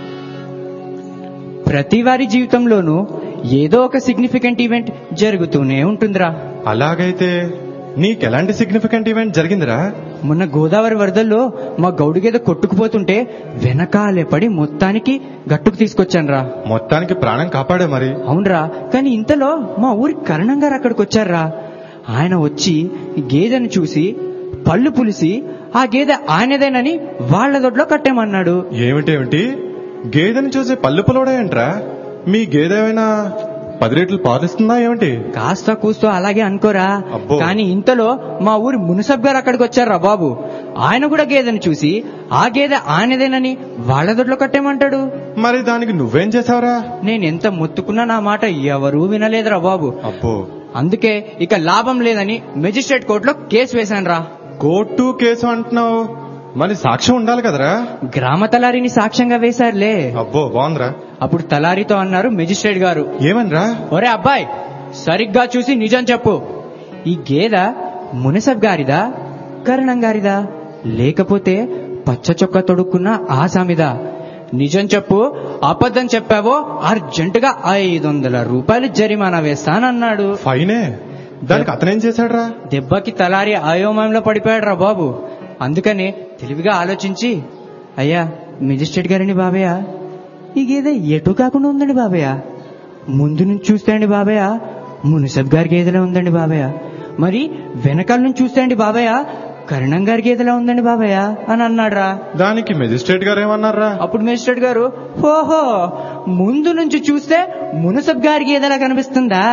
ప్రతి వారి జీవితంలోనూ ఏదో ఒక సిగ్నిఫికెంట్ ఈవెంట్ జరుగుతూనే ఉంటుందిరా అలాగైతే నీకెలాంటి సిగ్నిఫికెంట్ ఈవెంట్ జరిగిందిరా మొన్న గోదావరి వరదల్లో మా గౌడిగేద కొట్టుకుపోతుంటే వెనకాలే పడి మొత్తానికి గట్టుకు తీసుకొచ్చానురా మొత్తానికి ప్రాణం కాపాడే మరి అవునరా కానీ ఇంతలో మా ఊరి కరణం గారు అక్కడికి వచ్చారా ఆయన వచ్చి గేదెను చూసి పళ్ళు పులిసి ఆ గేదె ఆయనదేనని వాళ్ళ దొడ్లో కట్టేమన్నాడు ఏమిటేమిటి గేదెని చూసి పళ్ళు పొలవడేంట్రా మీ గేదె ఏమైనా పది లీటర్లు పాలిస్తుందా ఏమిటి కాస్త కూస్తో అలాగే అనుకోరా అబ్బో. కానీ ఇంతలో మా ఊరి మున్సబ్ గారు అక్కడికి వచ్చారా బాబు ఆయన కూడా గేదెను చూసి ఆ గేదె ఆయనదేనని వాళ్ళ దొడ్లో కట్టేమంటాడు మరి దానికి నువ్వేం చేసావురా నేను ఎంత మొత్తుకున్నా నా మాట ఎవరూ వినలేదురా బాబు అబ్బో అందుకే ఇక లాభం లేదని మెజిస్ట్రేట్ కోర్టులో కేసు వేశానురా కోర్టు కేసు అంటున్నావు మరి సాక్ష్యం ఉండాలి కదరా గ్రామ తలారిని సాక్ష్యంగా వేశారులే అబ్బో బాగుందిరా అప్పుడు తలారితో అన్నారు మెజిస్ట్రేట్ గారు ఏమనరా ఒరే అబ్బాయి సరిగ్గా చూసి నిజం చెప్పు ఈ గేద మునసబ్ గారిదా కరణం గారిదా లేకపోతే పచ్చ చొక్క తొడుక్కున్న ఆసామిదా నిజం చెప్పు అబద్ధం చెప్పావో అర్జెంటుగా ఐదు వందల రూపాయలు జరిమానా వేస్తానన్నాడు ఫైనే దానికి అతనేం చేశాడురా దెబ్బకి తలారి అయోమయంలో పడిపోయాడు రా బాబు అందుకని తెలివిగా ఆలోచించి అయ్యా మెజిస్ట్రేట్ గారండి బాబయ్య ఈ గేదె ఎటు కాకుండా ఉందండి బాబయ్య ముందు నుంచి చూస్తే అండి బాబయ్య మునిసబ్ గారి గేదెలా ఉందండి బాబయ్య మరి వెనకాల నుంచి చూస్తే అండి బాబయ్య కరుణం గారి గేదెలా ఉందండి బాబయ్య అని అన్నాడు దానికి మెజిస్ట్రేట్ గారు ఏమన్నారా అప్పుడు మేజిస్ట్రేట్ గారు ఓహో ముందు నుంచి చూస్తే మునసబ్ గారి గేదెలా కనిపిస్తుందా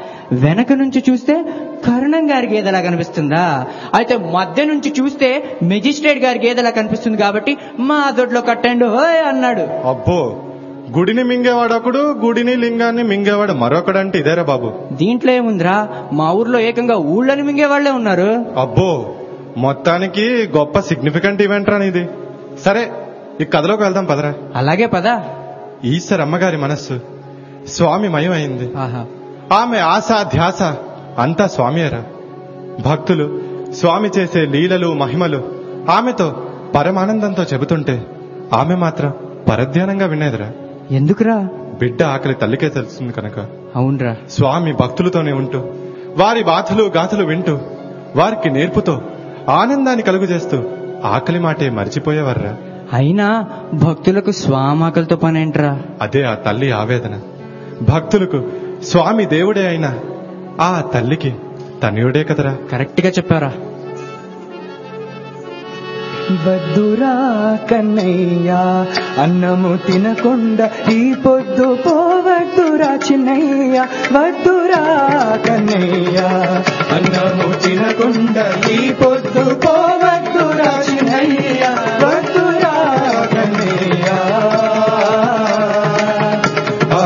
వెనక నుంచి చూస్తే కరుణం గారి గేదెలా కనిపిస్తుందా అయితే మధ్య నుంచి చూస్తే మెజిస్ట్రేట్ గారి గేదెలా కనిపిస్తుంది కాబట్టి మా దొడ్లో కట్టండి హోయ్ అన్నాడు అబ్బో గుడిని మింగేవాడు ఒకడు గుడిని లింగాన్ని మింగేవాడు మరొకడంటే ఇదేరా బాబు దీంట్లో ఏముందిరా మా ఊర్లో ఏకంగా ఊళ్ళని మింగే వాళ్ళే ఉన్నారు అబ్బో మొత్తానికి గొప్ప సిగ్నిఫికెంట్ ఈవెంట్ రా ఇది సరే ఈ కథలోకి వెళ్దాం పదరా అలాగే పదా ఈశ్వర్ అమ్మగారి మనస్సు స్వామి మయమైంది ఆహా ఆమె ఆశ ధ్యాస అంతా స్వామియేరా భక్తులు స్వామి చేసే లీలలు మహిమలు ఆమెతో పరమానందంతో చెబుతుంటే ఆమె మాత్రం పరధ్యానంగా వినేదిరా ఎందుకురా బిడ్డ ఆకలి తల్లికే తెలుస్తుంది కనుక అవునరా స్వామి భక్తులతోనే ఉంటూ వారి బాధలు గాథలు వింటూ వారికి నేర్పుతో ఆనందాన్ని కలుగు చేస్తూ ఆకలి మాటే మరిచిపోయేవర్రా అయినా భక్తులకు స్వామాకలతో పనేంట్రా అదే ఆ తల్లి ఆవేదన భక్తులకు స్వామి దేవుడే అయినా ఆ తల్లికి తనయుడే కదరా కరెక్ట్ గా చెప్పారా వద్దురా కన్నయ్యా అన్నము తినకుండా ఈ పొద్దు పోవద్దురా చిన్నయ్య వద్దురా కన్నయ్యా అన్నము తినకుండా ఈ పొద్దు పోవద్దురా చిన్నయ్య వద్దురా కన్నయ్యా ఆ.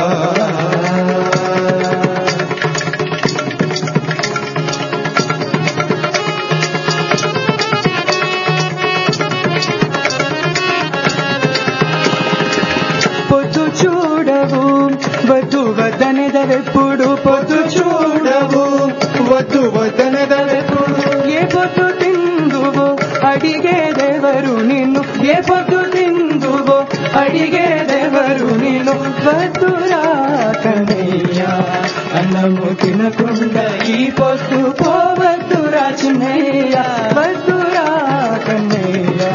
పొద్దు చూడవు వద్దు వద్దనెదవెప్పుడు పొద్దు చూడవు వద్దు వద్దనెదవెప్పుడు ఏ పొద్దు తిందువో అడిగేదెవరు నిన్ను ఏ పొద్దు తిందువో అడిగేదెవరు నిన్ను వద్దురా కన్నయ్యా అన్నము తినకుండా ఈ పొద్దు పోవద్దురా చిన్నయ్య వద్దురా కన్నయ్యా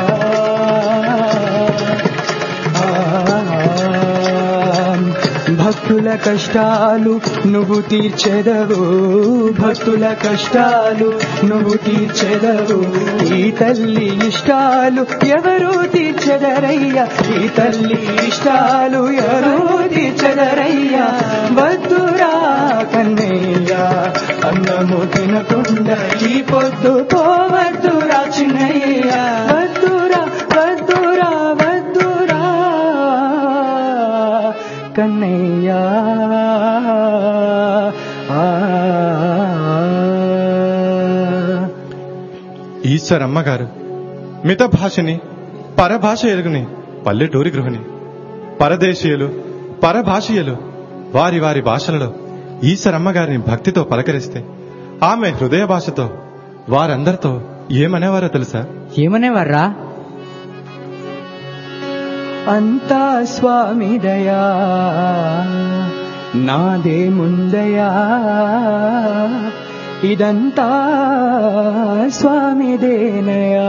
భక్తుల కష్టాలు నువ్వు తీర్చెదవు భక్తుల కష్టాలు నువ్వు తీర్చెదవు ఈ తల్లి ఇష్టాలు ఎవరు తీర్చెదరయ్యా ఈ తల్లి ఇష్టాలు ఎవరు తీర్చెదరయ్యా వద్దురా కన్నయ్య అన్నము తినకుండా ఈ పొద్దు పోవద్దురా చిన్నయ్య వద్దురా వద్దురా వద్దురా కన్నయ్యా ఆ. ఈశ్వరమ్మ గారు మిత భాషని పరభాష ఎరుగుని పల్లెటూరి గృహిణి పరదేశీయులు పరభాషీయులు వారి వారి భాషలలో ఈశ్వరమ్మ గారిని భక్తితో పలకరిస్తే ఆమె హృదయ భాషతో వారందరితో ఏమనేవారో తెలుసా ఏమనేవర్రా అంతా స్వామి దయా నాదే ముందయా ఇదంతా స్వామిదేనయా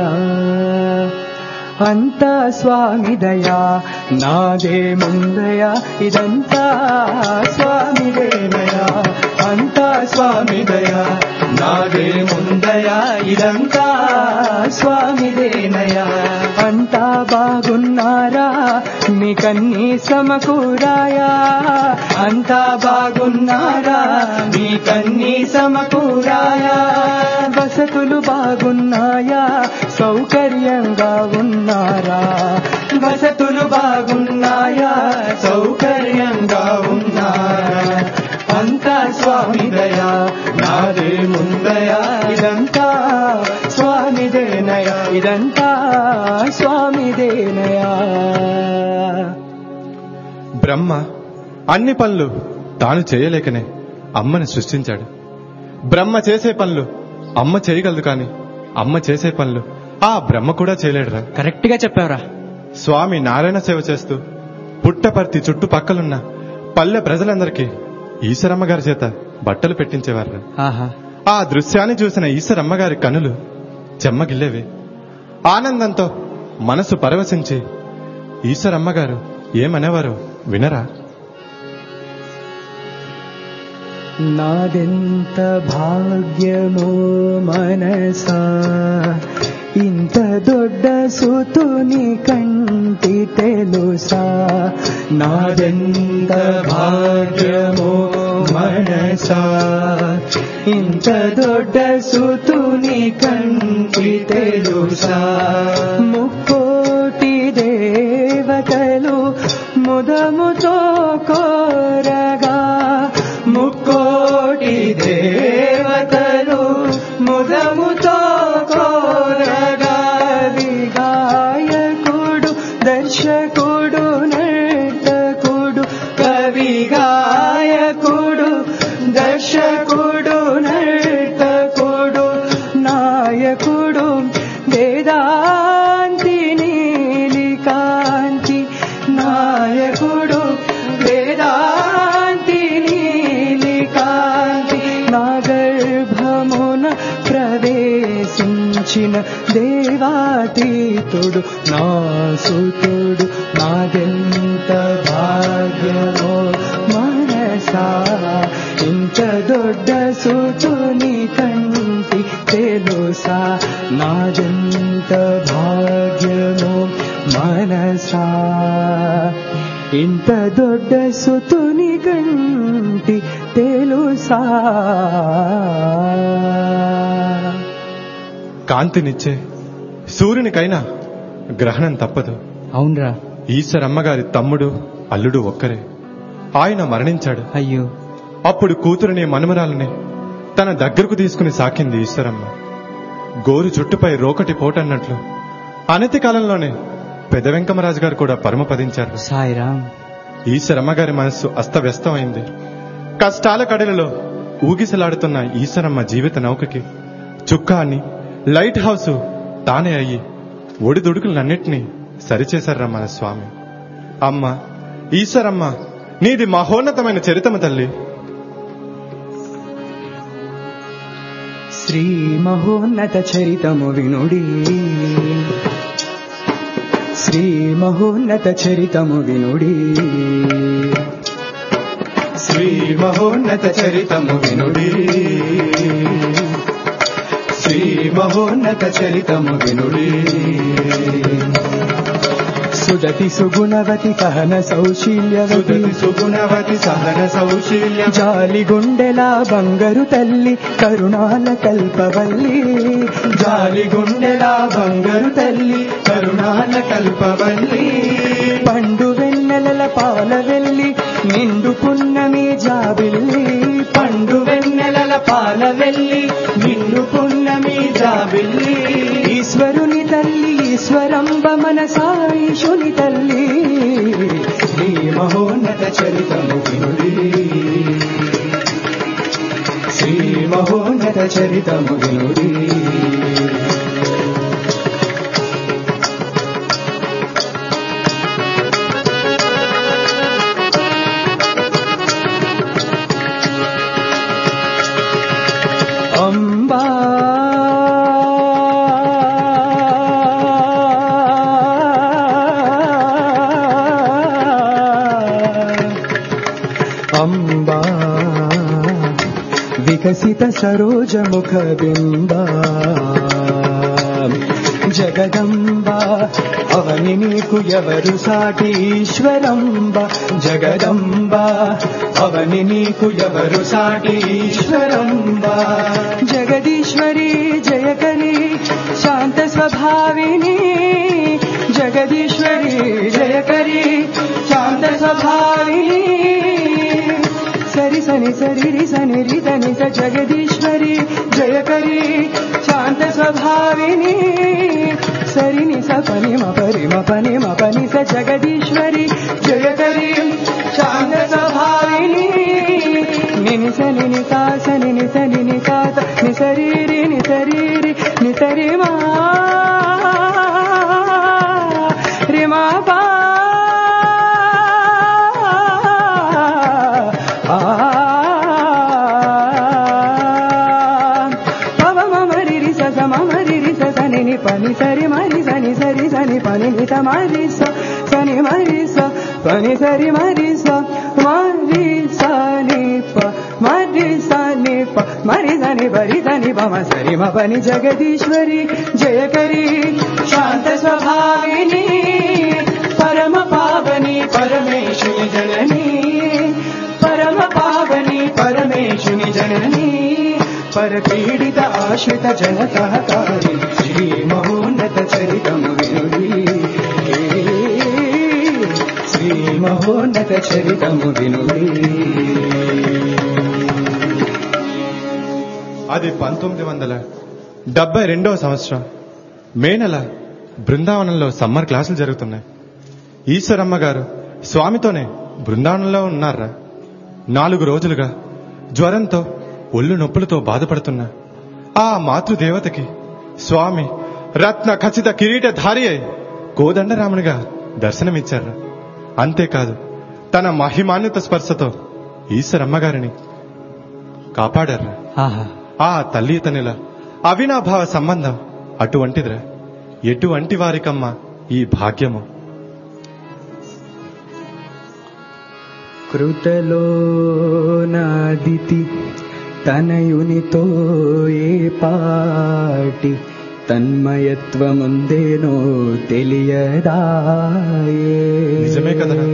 అంతా స్వామి దయా నాదే ముందయా ఇదంతా స్వామిదేనయా అంతా స్వామి దయా నాదే ముందయా ఇదంతా స్వామిదేనయా అంతా బాగున్నారా మీకన్నీ సమకూరాయా అంతా బాగున్నారా మీకన్నీ సమకూరాయా వసతులు బాగున్నాయా సౌకర్యంగా ఉన్నారా వసతులు బాగున్నాయా సౌకర్యంగా ఉన్నారా అంతా స్వామి దయా నాదే ముందయా ఇదంతా స్వామిదేనయా ఇదంతా స్వామిదేనయా బ్రహ్మ అన్ని పనులు తాను చేయలేకనే అమ్మని సృష్టించాడు బ్రహ్మ చేసే పనులు అమ్మ చేయగలదు కాని అమ్మ చేసే పనులు ఆ బ్రహ్మ కూడా చేయలేడురా కరెక్ట్ గా చెప్పావురా స్వామి నారాయణ సేవ చేస్తూ పుట్టపర్తి చుట్టుపక్కలున్న పల్లె ప్రజలందరికీ ఈశ్వరమ్మ గారి చేత బట్టలు పెట్టించేవారు ఆహా ఆ దృశ్యాన్ని చూసిన ఈశ్వరమ్మ గారి కనులు చెమ్మగిల్లేవి ఆనందంతో మనసు పరవశించి ఈశ్వరమ్మ గారు ఏమనేవారో వినరా నాదెంత భాగ్యమో మనసా ఇంత దొడ్డ సుతుని కంటి తెలుసా నాదెంత భాగ్యమో మనసా ఇంత దొడ్డ సుతుని కంటి తెలుసా ముక్కోటి దేవతలు ముదముతో కోరగా ముక్కోటి దేవతలు ముదముతో కోరగా విగాయకుడు దర్శకుడు నర్తకుడు కవిగా వేదాంతి నీలి కాంతి నాయకుడు వేదాంతి నీలి కాంతి నా గర్భమున ప్రవేశించిన దేవాతీతుడు నా సుతుడు నాదెంత భాగ్యమో మనసా ఇంత దొడ్డ సుతుని కంటి తెలుసా నాదెంత భాగ్యమో మనసా ఇంత దొడ్డ సుతుని కంటి తెలుసా కాంతినిచ్చే సూర్యునికైనా గ్రహణం తప్పదు అవునరా ఈశ్వరమ్మగారి తమ్ముడు అల్లుడు ఒక్కరే ఆయన మరణించాడు అయ్యో అప్పుడు కూతురుని మనుమరాలని తన దగ్గరకు తీసుకుని సాకింది ఈశ్వరమ్మ గోరు చుట్టుపై రోకటి పోటన్నట్లు అనతి కాలంలోనే పెద్ద వెంకమరాజు గారు కూడా పరమపదించారు సాయిరామ్ ఈశ్వరమ్మ గారి మనస్సు అస్తవ్యస్తమైంది కష్టాల కడలలో ఊగిసలాడుతున్న ఈశ్వరమ్మ జీవిత నౌకకి చుక్కాని లైట్ హౌస్ తానే అయ్యి ఒడిదుడుకులన్నిటినీ సరిచేశారా మన స్వామి అమ్మ ఈశ్వరమ్మ నీది మహోన్నతమైన చరితము తల్లి శ్రీ మహోన్నత చరితము వినుడి శ్రీ మహోన్నత చరితము వినుడి శ్రీ మహోన్నత చరితము వినుడి శ్రీ మహోన్నత చరితము వినుడి సుదతి సుగుణవతి సహన సౌశీల్యవతి సుదతి సుగుణవతి సహన సౌశీల్య జాలి గుండెలా బంగరు తల్లి కరుణాల కల్పవల్లి జాలి గుండెలా బంగారు తల్లి కరుణాల కల్పవల్లి పండు వెన్నెలల పాల వెళ్ళి నిండు పున్నమి జాబిల్లి పండు వెన్నెలల పాల వెళ్ళి నిన్ను పున్నమి జాబిల్లి ఈశ్వరుని తల్లి ఈశ్వరంబ మన సాయిషుని తల్లి శ్రీ మహోన్నత చరితము వినుడి శ్రీ మహోన్నత చరితము వినుడి అంబా అంబా వికసిత సరోజ ముఖ బింబా జగదంబ అవని నీకు ఎవరు సాటి ఈశ్వరంబ జగదంబ అవని నీకు ఎవరు సాటి ఈశ్వరంబ జగదీశ్వరి జయకరి శాంత స్వభావిని జగదీశ్వరి జయకరి శాంత స్వభావిని సరి సని సరి రి సని రి దని స జగదీశ్వరి జయకరి శాంత స్వభావిని సరి ని స పని మ పరి మ పని మ పని స జగదీశ్వరి జయకరి శాంత స్వభావిని నిని స నిని తా స నిని స నిని తా త ని శరీరి ని శరీరి ని సరి మా రి మా పా ఆ పవ మమ రి రి స స మమ రి రి స స ని ని ప ని సరి మరి స ని సరి స ని ప ని ని త మరి స స ని మరి స ప ని సరి మరి స మరి స ని ప మరి స ని ప మరి స ని బరి స ని ప మ సరి మ ప ని జగదీశ్వరి జయకరి శాంత స్వభావిని పరమ పావని పరమేశ్వరి జనని పరమ పావని పరమేశుని జనని పరపీడిత ఆశ్రిత జనతాకారి శ్రీ మహోన్నత చరితము వినుడి శ్రీ మహోన్నత చరితము వినుడి అది పంతొమ్మిది వందల డెబ్బై రెండవ సంవత్సరం మే నెల బృందావనంలో సమ్మర్ క్లాసులు జరుగుతున్నాయి ఈశ్వరమ్మ గారు స్వామితోనే బృందావనంలో ఉన్నారా నాలుగు రోజులుగా జ్వరంతో ఒళ్ళు నొప్పులతో బాధపడుతున్న ఆ మాతృదేవతకి స్వామి రత్న ఖచ్చిత కిరీటధారి అయి కోదండరామునిగా దర్శనమిచ్చారు అంతేకాదు తన మహిమాన్విత స్పర్శతో ఈశ్వరమ్మగారిని కాపాడారు ఆహా ఆ తల్లి తనిల అవినాభావ సంబంధం అటువంటిదిరా ఎటువంటి వారికమ్మ ఈ భాగ్యము కృతలో నాదితి తనయునితో ఏ పాటి తన్మయత్వముందేనో తెలియదాయే నిజమే కదరా?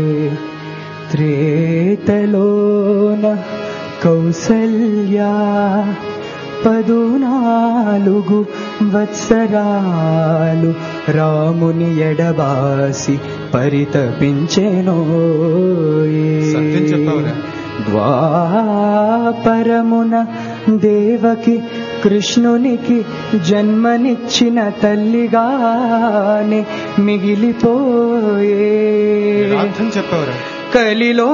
త్రేతలోన కౌసల్యా పదునాలుగు వత్సరాలు రాముని ఎడబాసి పరితపించెనో సత్యం చెప్పావురా. ద్వాపరమున దేవకి కృష్ణునికి జన్మనిచ్చిన తల్లిగానే మిగిలిపోయే అర్థం చెప్పవరా కలిలో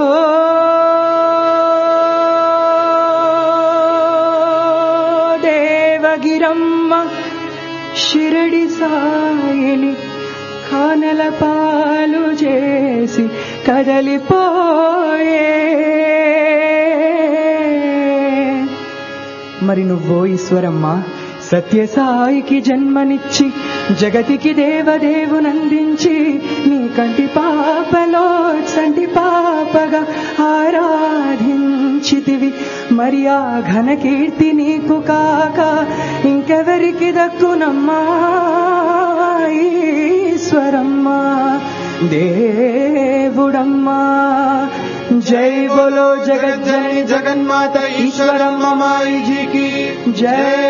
దేవగిరమ్మ షిరడి సాయిని కానల పాలు చేసి కదలిపోయే మరి నువ్వో ఈశ్వరమ్మ సత్యసాయికి జన్మనిచ్చి జగతికి దేవదేవునందించి నీ కంటి పాపలో సంటి పాపగా ఆరాధించితివి మరి ఆ ఘన కీర్తి నీకు కాక ఇంకెవరికి దక్కునమ్మా ఈశ్వరమ్మా దేవుడమ్మా జై బోలో జగజ్జని జగన్మాత ఈశ్వరమ్మ మాయిజీకి జై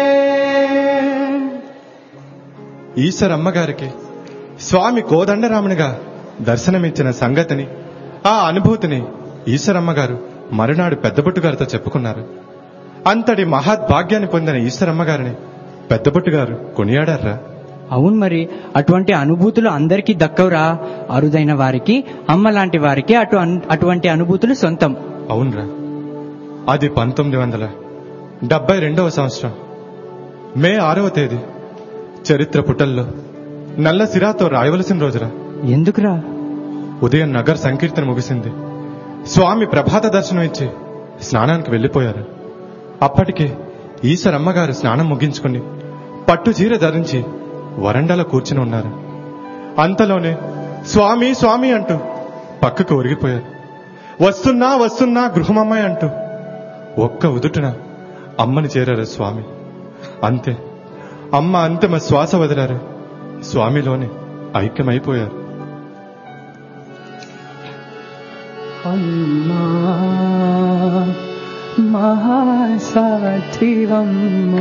ఈశ్వరమ్మ గారికి స్వామి కోదండరామునిగా దర్శనమిచ్చిన సంగతిని ఆ అనుభూతిని ఈశ్వరమ్మ గారు మరునాడు పెద్దబొట్టు గారితో చెప్పుకున్నారు అంతటి మహద్భాగ్యాన్ని పొందిన ఈశ్వరమ్మ గారిని పెద్దబొట్టు గారు కొనియాడారా అవును మరి అటువంటి అనుభూతులు అందరికీ దక్కవురా అరుదైన వారికి అమ్మ లాంటి వారికి అటు అన్- అటువంటి అనుభూతులు సొంతం అవునరా అది పంతొమ్మిది వందల డెబ్బై రెండవ సంవత్సరం మే ఆరవ తేదీ చరిత్ర పుటల్లో నల్ల సిరాతో రాయవలసిన రోజురా ఎందుకురా ఉదయం నగర్ సంకీర్తన ముగిసింది స్వామి ప్రభాత దర్శనం ఇచ్చి స్నానానికి వెళ్లిపోయారు అప్పటికే ఈశ్వరమ్మగారు స్నానం ముగించుకుని పట్టు చీర ధరించి వరండాలో కూర్చుని ఉన్నారు అంతలోనే స్వామి స్వామి అంటూ పక్కకు ఒరిగిపోయారు వస్తున్నా వస్తున్నా గృహమమ్మాయి అంటూ ఒక్క ఉదుటున అమ్మని చేరారు స్వామి అంతే అమ్మ అంతిమ శ్వాస వదిలారు స్వామిలోనే ఐక్యమైపోయారు అమ్మా మహాసాత్రివమ్మా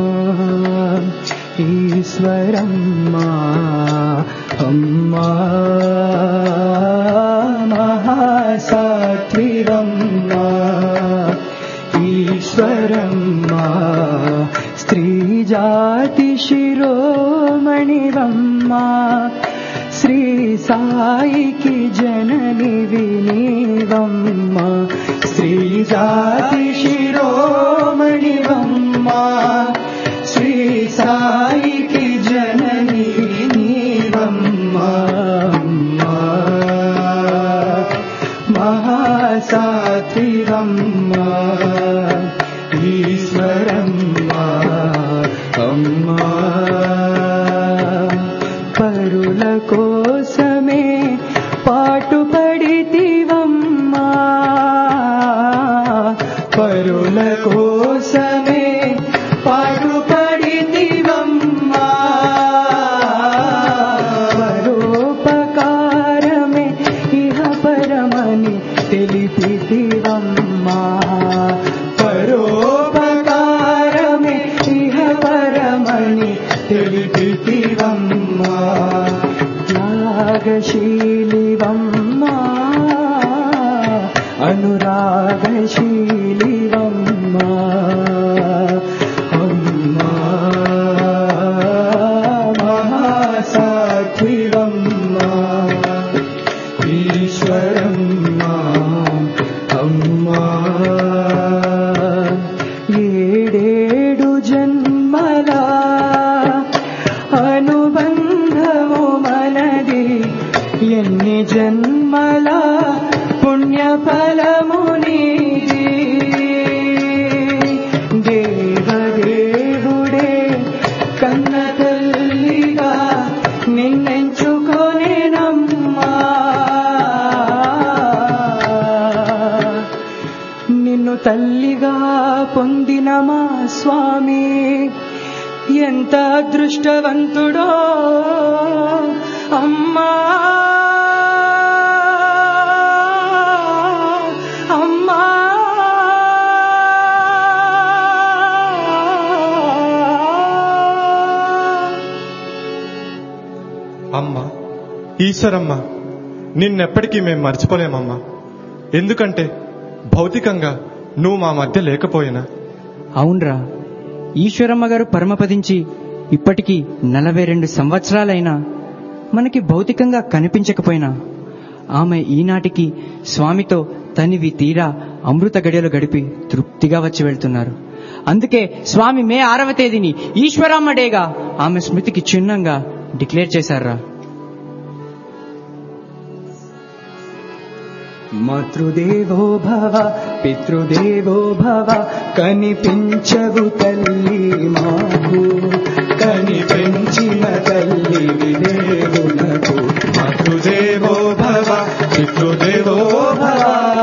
ఈశ్వరమ్మా అమ్మా మహాసాత్రివమ్మా ఈశ్వరమ్మా స్త్రీ జాతి శిరోమణివమ్మా శ్రీ సాయికి జనని వినీవమ్మ శ్రీ జాతి శిరోమణివమ్మ శ్రీ సాయికి జనని వినీవమ్మ మహాసాత్రివమ్మ ఈశ్వరమ్మ అమ్మా పరుల కోసమే పాటుపడితివమ్మా పరుల కోసమే పాటుపడితివమ్మా పరోపకారమే ఇహ పరమని తెలిపితివమ్మా పరోపకారమే ఇహ పరమని తెలిపితివమ్మా త్యాగశీలివమ్మా అనురాగశీలివమ్మా అమ్మా మహాసాత్వివమ్మా ఈశ్వరమ్మా అమ్మా ఏడేడు జన్మలా అనుబంధ భాగ్యము మనది ఎన్ని జన్మల పుణ్య ఫలము నీది దేవదేవుడే కన్న తల్లిగా నిన్నెంచుకొనేనమ్మా నిన్ను తల్లిగా పొందిన మా స్వామి ఎంత అదృష్టవంతుడో అమ్మా అమ్మా అమ్మ ఈశ్వరమ్మ నిన్నెప్పటికీ మేము మర్చిపోలేమమ్మా ఎందుకంటే భౌతికంగా నువ్వు మా మధ్య లేకపోయినా అవునరా ఈశ్వరమ్మ గారు పరమపదించి ఇప్పటికీ నలభై రెండు సంవత్సరాలైనా మనకి భౌతికంగా కనిపించకపోయినా ఆమె ఈనాటికి స్వామితో తనివి తీరా అమృత గడియలు గడిపి తృప్తిగా వచ్చి వెళ్తున్నారు అందుకే స్వామి మే ఆరవ తేదీని ఈశ్వరమ్మ డేగా ఆమె స్మృతికి చిహ్నంగా డిక్లేర్ చేశారా మాతృదేవో భవ పితృదేవో భవ కనిపించవు తల్లి మాకు కనిపించిన తల్లి దేవునకు మాతృదేవో భవ పితృదేవో భవ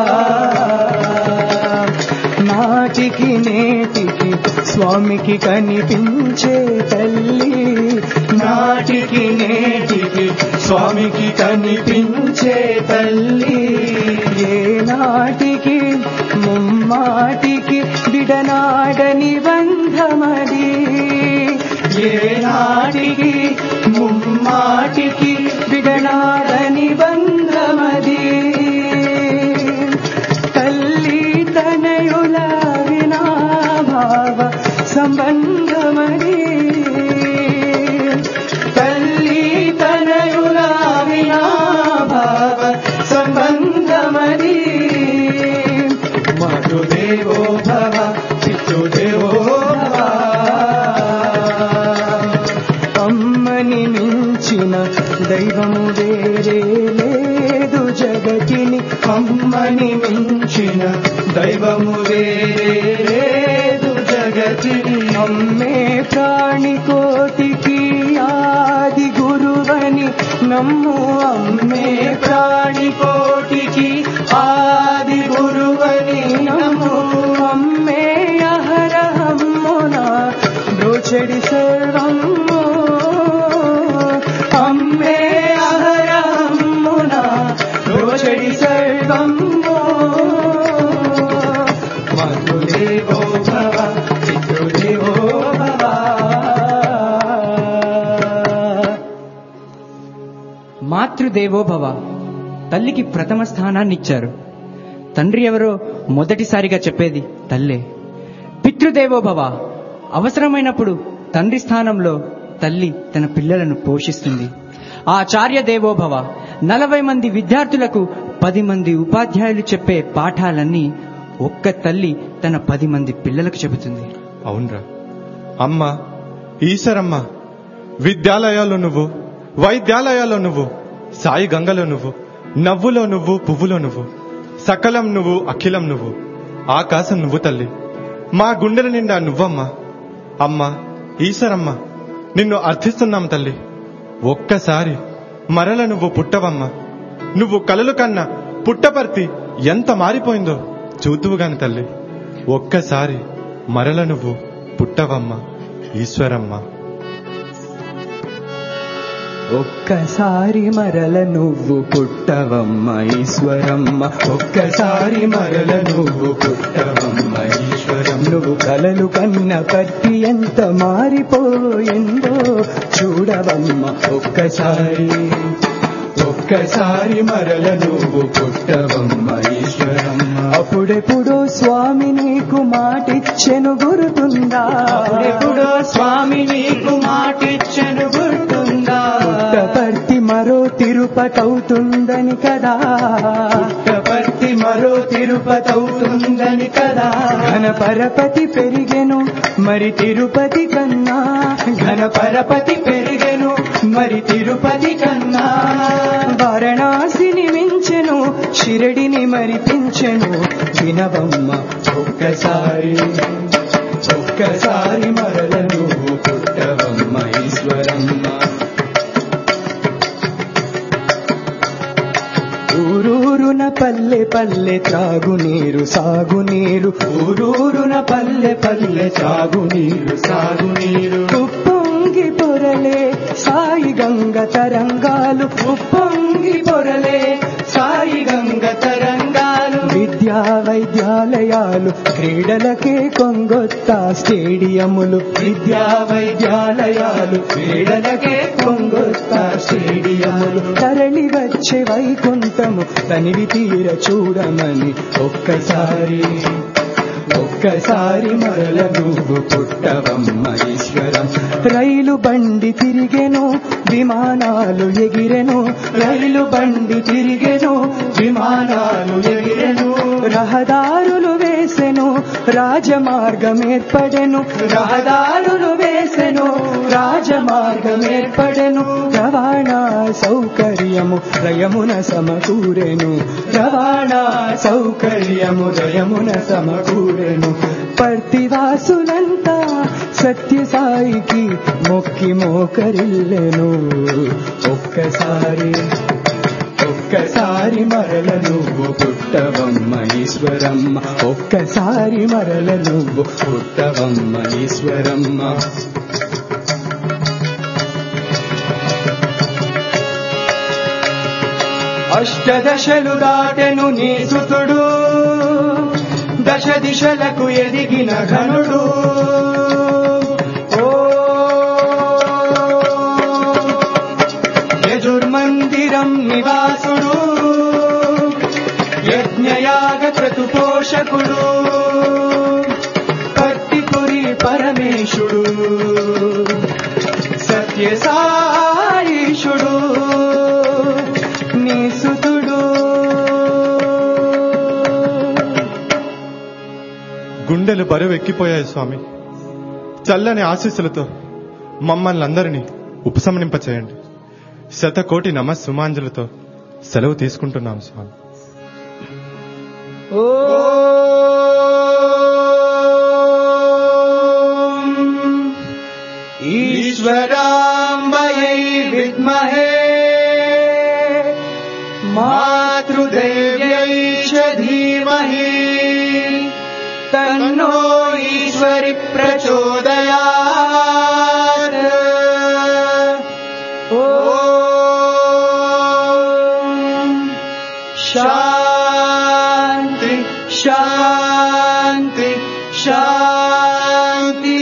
నాటికి నేటికి స్వామికి కనిపించే తల్లి నాటికి నేటికి స్వామికి కనిపించే తల్లి ఏ నాటికి ముమ్మాటికి విడనాడని బంధమది ఏ నాటికి ముమ్మాటికి విడనాడని బంధమది తల్లి తనయుల వినాభావ సంబంధమది తల్లి తనయుల వినాభావ సంబంధమది మాతృదేవో భవ పితృదేవో భవ అమ్మని మించిన దైవము వేరే లేదు జగతిని అమ్మని మించిన దైవము వేరే లేదు జగతిని అమ్మే ప్రాణి కోటికి ఆది గురువని నమ్ము అమ్మే ప్రాణి కోటికి ఆది గురువని నమ్ము అమ్మే అహరహమ్మున బ్రోచడి సర్వము అమ్మే అహరహమ్మున బ్రోచడి సర్వము మాతృదేవో భవ పితృదేవో భవ మాతృదేవో భవ తల్లికి ప్రథమ స్థానాన్ని ఇచ్చారు తండ్రి ఎవరో మొదటిసారిగా చెప్పేది తల్లే పితృదేవో భవ అవసరమైనప్పుడు తండ్రి స్థానంలో తల్లి తన పిల్లలను పోషిస్తుంది ఆచార్య దేవో భవ నలభై మంది విద్యార్థులకు పది మంది ఉపాధ్యాయులు చెప్పే పాఠాలన్నీ ఒక్క తల్లి తన పది మంది పిల్లలకు చెబుతుంది అవునరా అమ్మ ఈశ్వరమ్మ విద్యాలయాల్లో నువ్వు వైద్యాలయాల్లో నువ్వు సాయి గంగలో నువ్వు నవ్వులో నువ్వు పువ్వులో నువ్వు సకలం నువ్వు అఖిలం నువ్వు ఆకాశం నువ్వు తల్లి మా గుండెల నిండా నువ్వమ్మా అమ్మ ఈశ్వరమ్మ నిన్ను అర్థిస్తున్నాం తల్లి ఒక్కసారి మరల నువ్వు పుట్టవమ్మా నువ్వు కలలు కన్నా పుట్టపర్తి ఎంత మారిపోయిందో చూతువుగాని తల్లి ఒక్కసారి మరల నువ్వు పుట్టవమ్మా ఈశ్వరమ్మ ఒక్కసారి మరల నువ్వు పుట్టవమ్మ ఈశ్వరమ్మ ఒక్కసారి మరల నువ్వు పుట్టవమ్మ ఈశ్వరం నువ్వు కలలు కన్న పట్టి ఎంత మారిపోయిందో చూడవమ్మ ఒక్కసారి ఒక్కసారి మరల నువ్వు పుట్టవమ్మ ఈశ్వరమ్మ అప్పుడెప్పుడో స్వామి నీకు మాటిచ్చెను గురుతుందా అప్పుడెప్పుడో స్వామి నీకు మాటిచ్చెను గుర్తుందా పుట్టపర్తి మరో తిరుపతవుతుందని కదా పుట్టపర్తి మరో తిరు తిరుపతవుతుందని కదా ఘనపరపతి పెరిగెను మరి తిరుపతి కన్నా ఘనపరపతి పెరిగెను మరి తిరుపతి కన్నా వారణాసిని మించెను షిరడిని మరిపించెను వినవమ్మ ఒక్కసారి ఒక్కసారి మరలను పుట్టవమ్మ ఈశ్వరమ్మ ఊరూరున పల్లె పల్లె త్రాగునీరు సాగునీరు ఊరూరున పల్లె పల్లె త్రాగునీరు సాగునీరు ఉప్పొంగి పొరలే సాయి గంగ తరంగాలు ఉప్పొంగి పొరలే సాయి గంగ తరంగాలు విద్యా వైద్యాలయాలు క్రీడలకే కొంగొత్త స్టేడియములు విద్యా వైద్యాలయాలు క్రీడలకే కొంగొత్త స్టేడియములు తరలి వచ్చే వైకుంఠము తనివి తీర చూడమని ఒక్కసారి ఒక్కసారి మరల నువ్వు పుట్టవమ్మ ఈశ్వరం రైలు బండి తిరిగెను విమానాలు ఎగిరెను రైలు బండి తిరిగెను విమానాలు ఎగిరెను రహదారులు వేసెను రాజమార్గం ఏర్పడెను రహదారులు వేసెను రాజమార్గం ఏర్పడెను రవాణా సౌకర్యము రయమున సమకూరెను రవాణా సౌకర్యము రయమున సమకూరెను పర్తివాసులంతా సత్యసాయికి మొక్కి మోకరిల్లెను ఒక్కసారి ఒక్కసారి మరల నువ్వు పుట్టవమ్మ ఈశ్వరమ్మ ఒక్కసారి మరల నువ్వు పుట్టవమ్మ ఈశ్వరమ్మ అష్టదశలు దాటెను నీ సుతుడు దశ దిశలకు ఎదిగిన ఘనుడు ఓ యజుర్మందిరం నివాసుడు యజ్ఞయాగ క్రతుపోషకుడు కట్టిపురి పరమేశుడు సత్యసాయిషుడు నీ సుతుడు గుండెలు బరువెక్కిపోయాయి స్వామి చల్లని ఆశీస్సులతో మమ్మల్ని అందరినీ ఉపశమనింపచేయండి శతకోటి నమస్సుమాంజలతో సెలవు తీసుకుంటున్నాం స్వామి ఈశ్వరాంబయై విద్మహే మాతృదేవ్యై చ ధీమహి తన్నో ఈశ్వరి ప్రచోదయాత్ ఓం శాంతి శాంతి శాంతి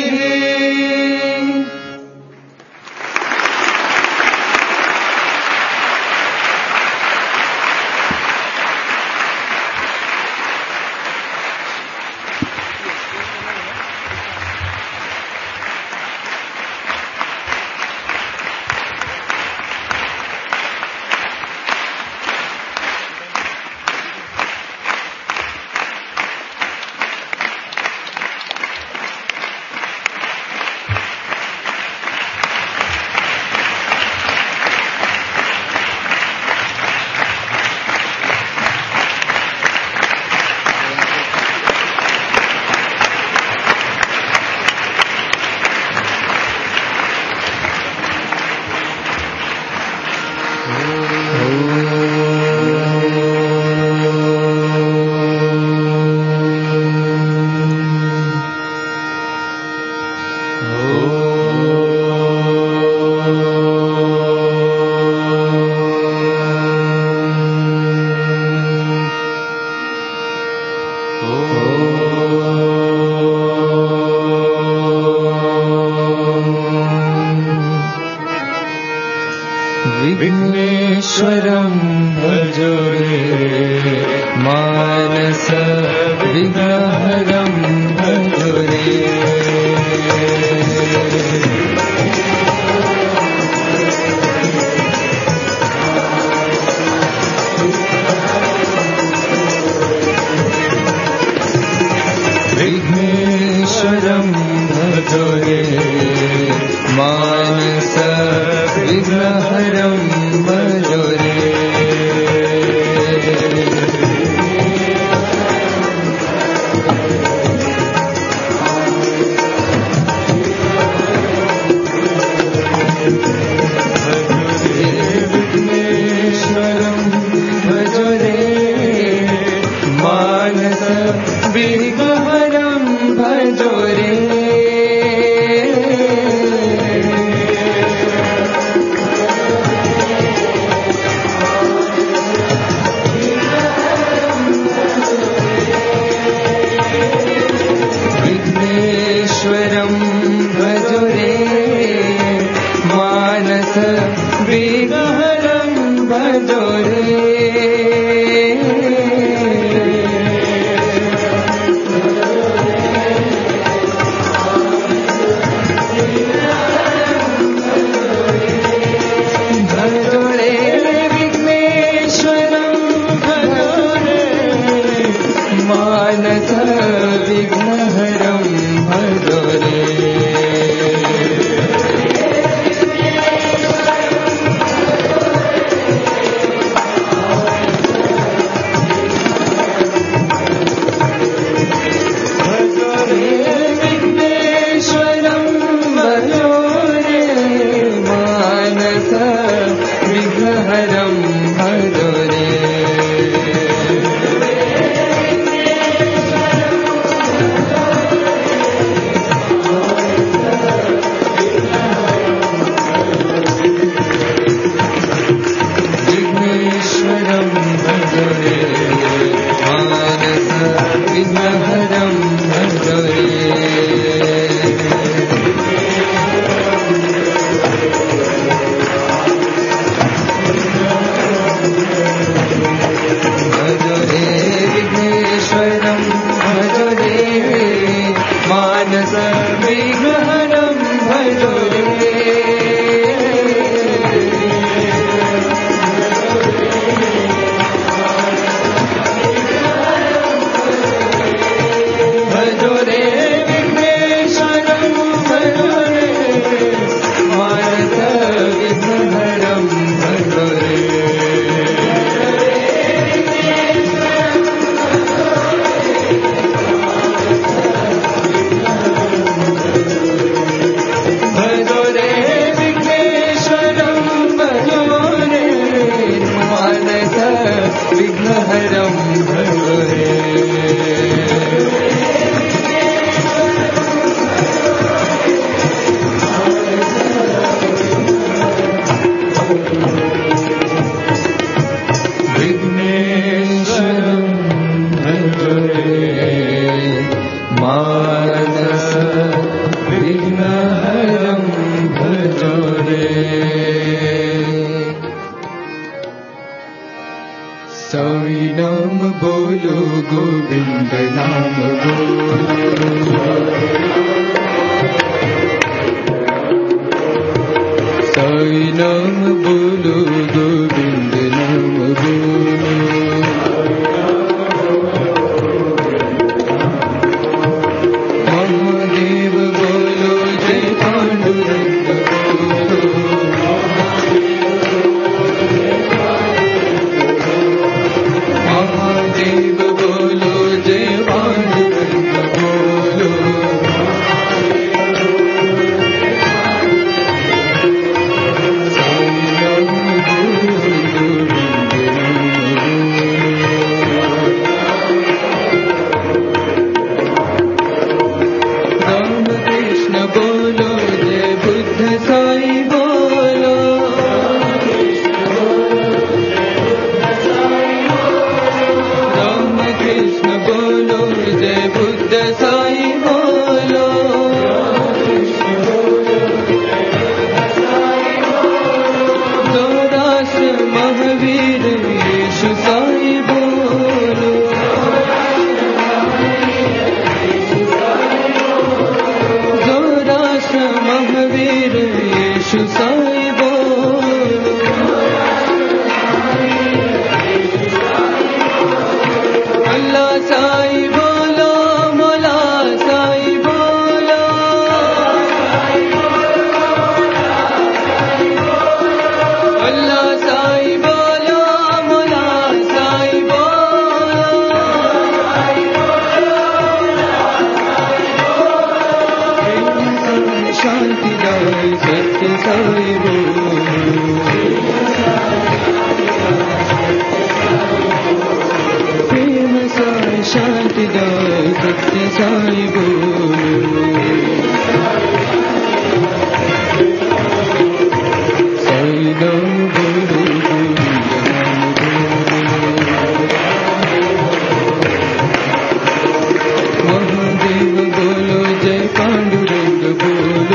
विघ्नेश्वरं भजोरे मानस विघ्नहरं भजोरे विघ्नहरं भजो रे विघ्नेश्वरं भजो रे मानस विघ्नहरं भजो रे विघ्नेश्वरं भजो रे मानस विघ्नहरं भजो रे भजो रे विघ्नेश्वरं भजो रे मानस विघ्नहरं भजो रे भजो रे विघ्नेश्वरं भजो रे मानस विघ्नहरं भजो रे विघ्नेश्वरं भजो रे मानस विघ्नहरं भजो रे भजो रे विघ्नेश्वरं भजो रे मानस विघ्नहरं भजो रे भजो रे विघ्नेश्वरं भजो रे मानस विघ्नहरं भजो रे भजो रे विघ्नेश्वरं भजो रे मानस विघ्नहरं भजो रे विघ्नेश्वरं भजो रे मानस विघ्नहरं भजो रे सवि नाम बोलो गोविंद नाम बोलो सवि नाम बोलो गोविंद नाम बोलो महादेव बोलो जय पांडुरंग बोलो महादेव बोलो जय पांडुरंग बोलो साईं साई बोलो साई नाम बोलो गोविंद नाम बोलो महादेव बोलो जय पांडुरंग बोलो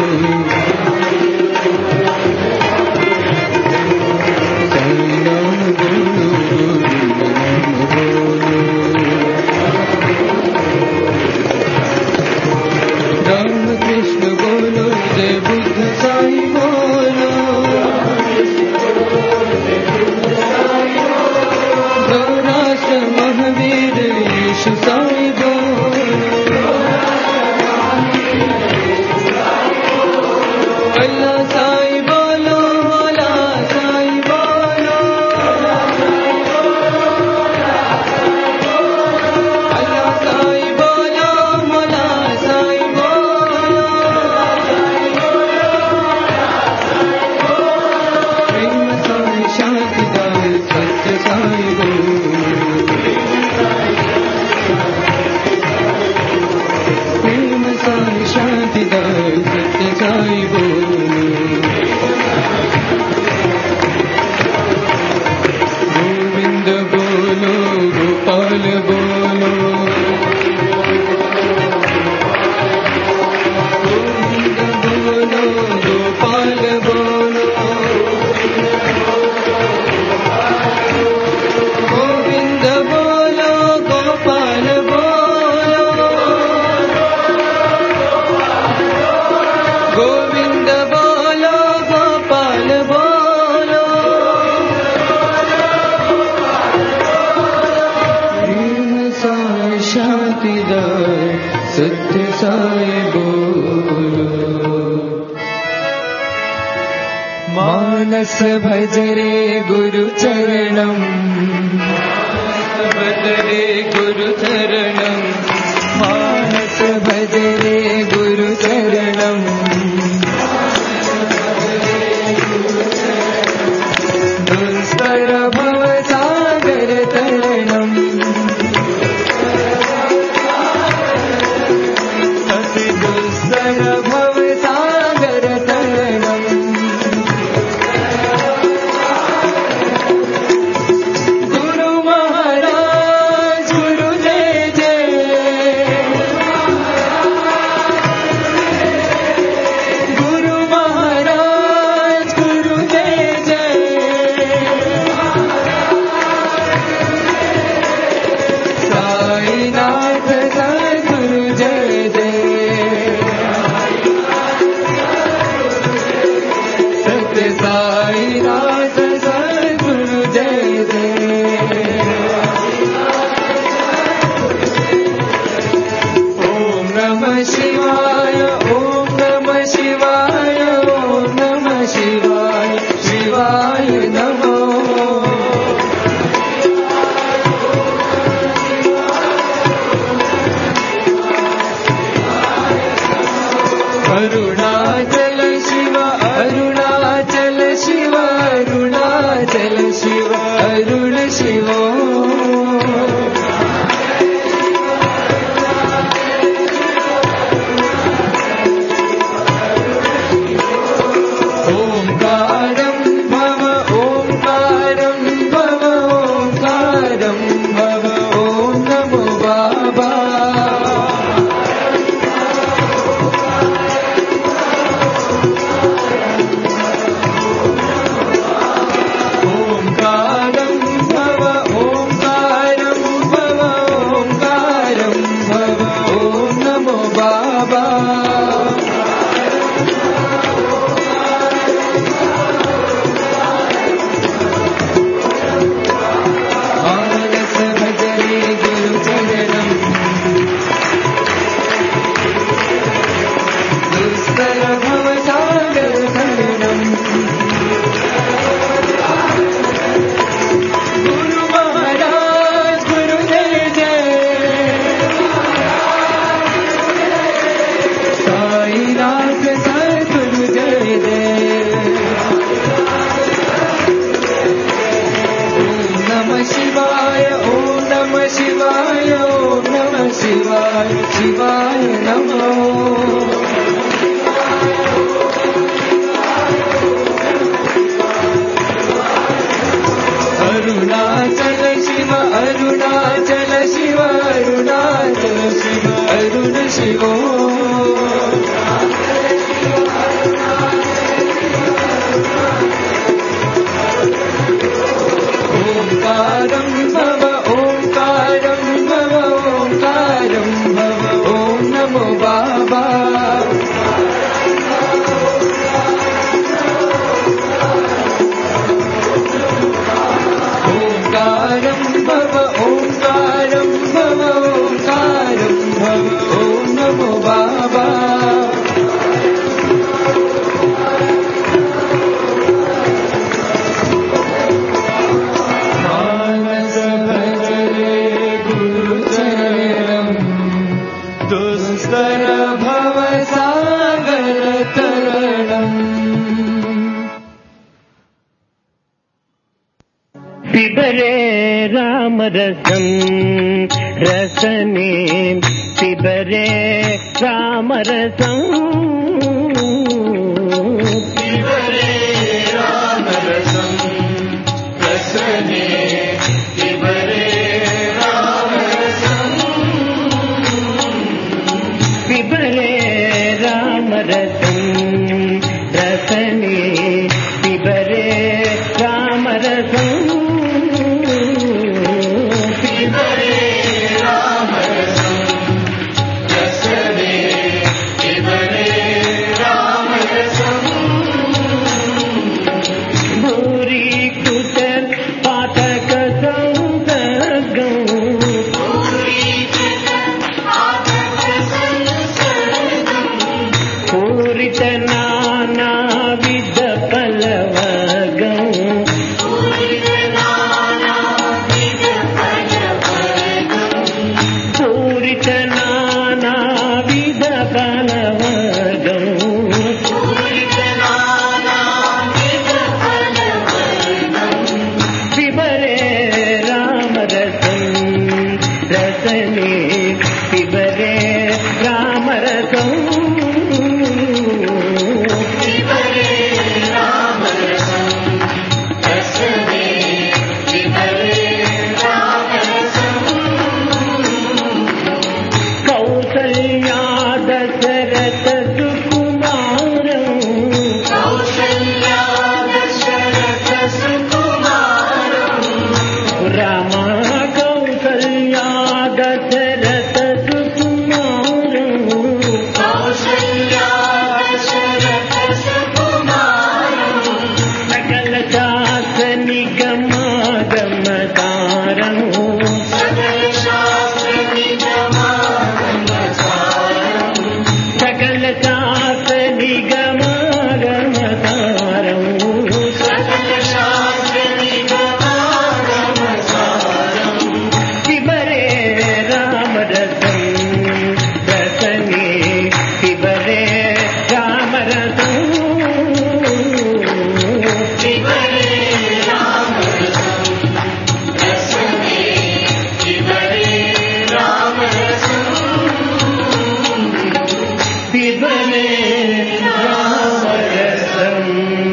साई नाम बोलो गोविंद नाम बोलो राम कृष्ण बोलो जय बुद्ध साई बोलो गौराष्ट्र महावीर यीशु साई बोलो अल्लाह साई बोलो मौला साई बोलो अल्लाह साई बोलो मौला साई बोलो प्रेम साई शांति दाई सत्य साई बोलो प्रेम साई शांति दाई सत्य साई बोलो गोविंद बोलो गोपाल बोलो गोविंद बोलो गोपाल बोलो गोविंद बोलो गोपाल बोलो गोविंद बोलो गोपाल बोलो प्रेम साई शांति दाय सत्य साई बोलो मानस भजरे गुरु चरणम भजरे गुरु चरणम मानस भजरे गुरु चरणम दुस्तर भव सागर तरणम अति दुस्तर भव सागर तरणम गुरु महाराज गुरु जय जय गुरु महाराज गुरु जय जय साईनाथ सद्गुरु जय जय सत्य साईनाथ सद्गुरु जय जय ॐ नमः शिवाय ॐ नमः शिवाय ॐ नमः शिवाय शिवाय नमो अरुणाचल शिव अरुणाचल शिव अरुणाचल शिव अरुण शिव ओङ्कारं भव ओङ्कारं भव ओङ्कारं भव ॐ नमो बाबा ओङ्कारं भव ओङ्कारं भव ओङ्कारं भव ॐ नमो बाबा मानस भजरे गुरु चरणम् दुस्तर भव सागर तरणम् गुरु महाराज गुरु जय जय साईनाथ सद्गुरु जय जय ॐ नमः शिवाय ॐ नमः शिवाय ॐ नमः शिवाय शिवाय नमो अरुणाचल शिव अरुणाचल शिव अरुणाचल शिव अरुण शिवो ओङ्कारं भव ओङ्कारं भव ओङ्कारं भव ॐ नमो बाबा ओङ्कारं भव ओङ्कारं भव ओङ्कारं भव ॐ नमो बाबा मानस भजरे गुरुचरणम् दुस्तर भव सागर तरणम् पिबरे रामरसं रसने पिबरे रामरसम् पिबरे रामरसं रसने पिबरे रामरसम् पिबरे भूरि कुशल पाठक पूरित नाना विध पलवगं पूरित नाना विध पलवगं पिबरे रामरसं रसने पिबरे रामरसम् कौसल्या दशरथ सुकुमारम् रामा कौसल्या दशरथ सुकुमारम् सकल शासनि गमागमतारम् सकल शासनि गमागमतारम् पिबरे रामरसं रसने पिबरे रामरसम् पिबरे रामरसं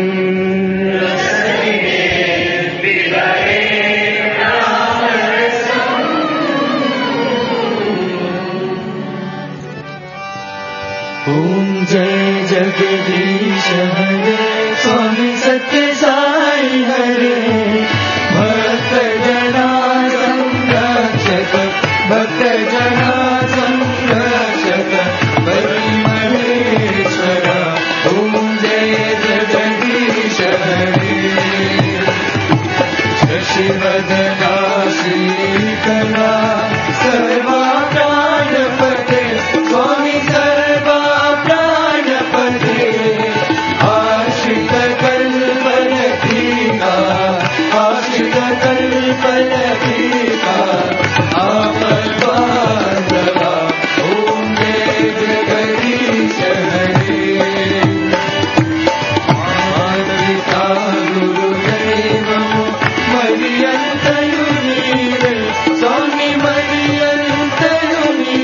रसने पिबरे ॐ जय जगदीश हरे स्वामी सत्य साई हरे भक्त जना संरक्षक भक्त जना संरक्षक परिमलेश्वर ॐ जय जगदीश हरे शशिवदना श्रीकला सर्वा प्राणपते स्वामी सर्वा प्राणपते आश्रित कल्पलतीका आश्रित कल्पलतीका आपद्बान्धवा ॐ जय जगदीश हरे माता गुरुदैवम् मरियन्तयु नीरे स्वामी मरियन्तयु नीरे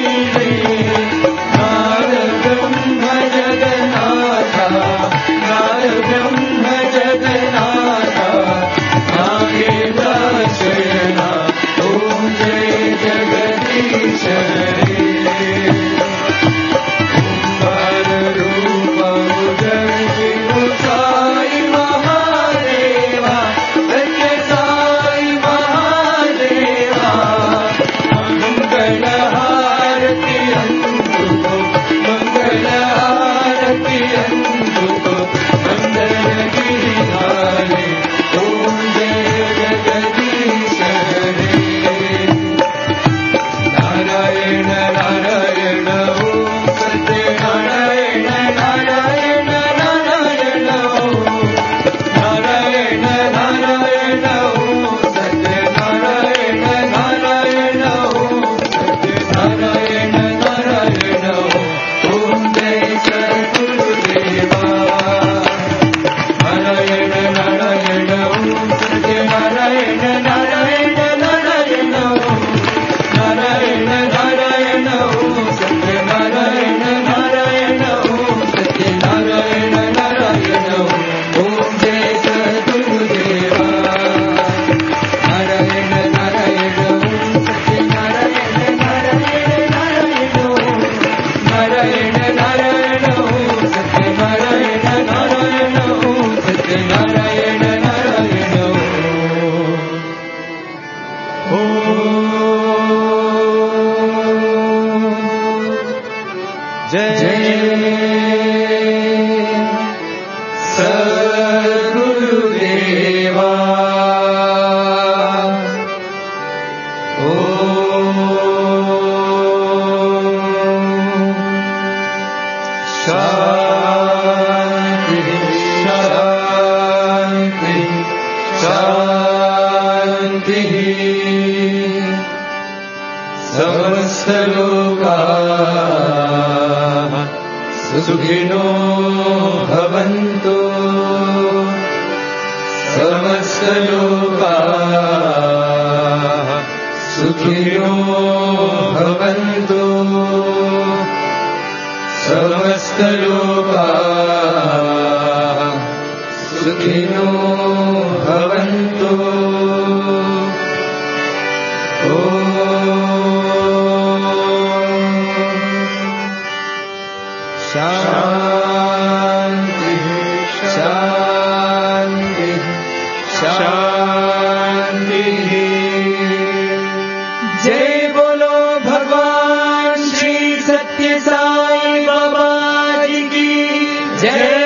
శాంతి సమస్తలోకా సుఖినో భవంతు సమస్తలోకా సుఖినో భవంతు సమస్తలోకా సుఖినో భవంతు శాంతి శాంతి శాంతి జై బోలో భగవాన్ శ్రీ సత్య సాయి బాబా జీ की जय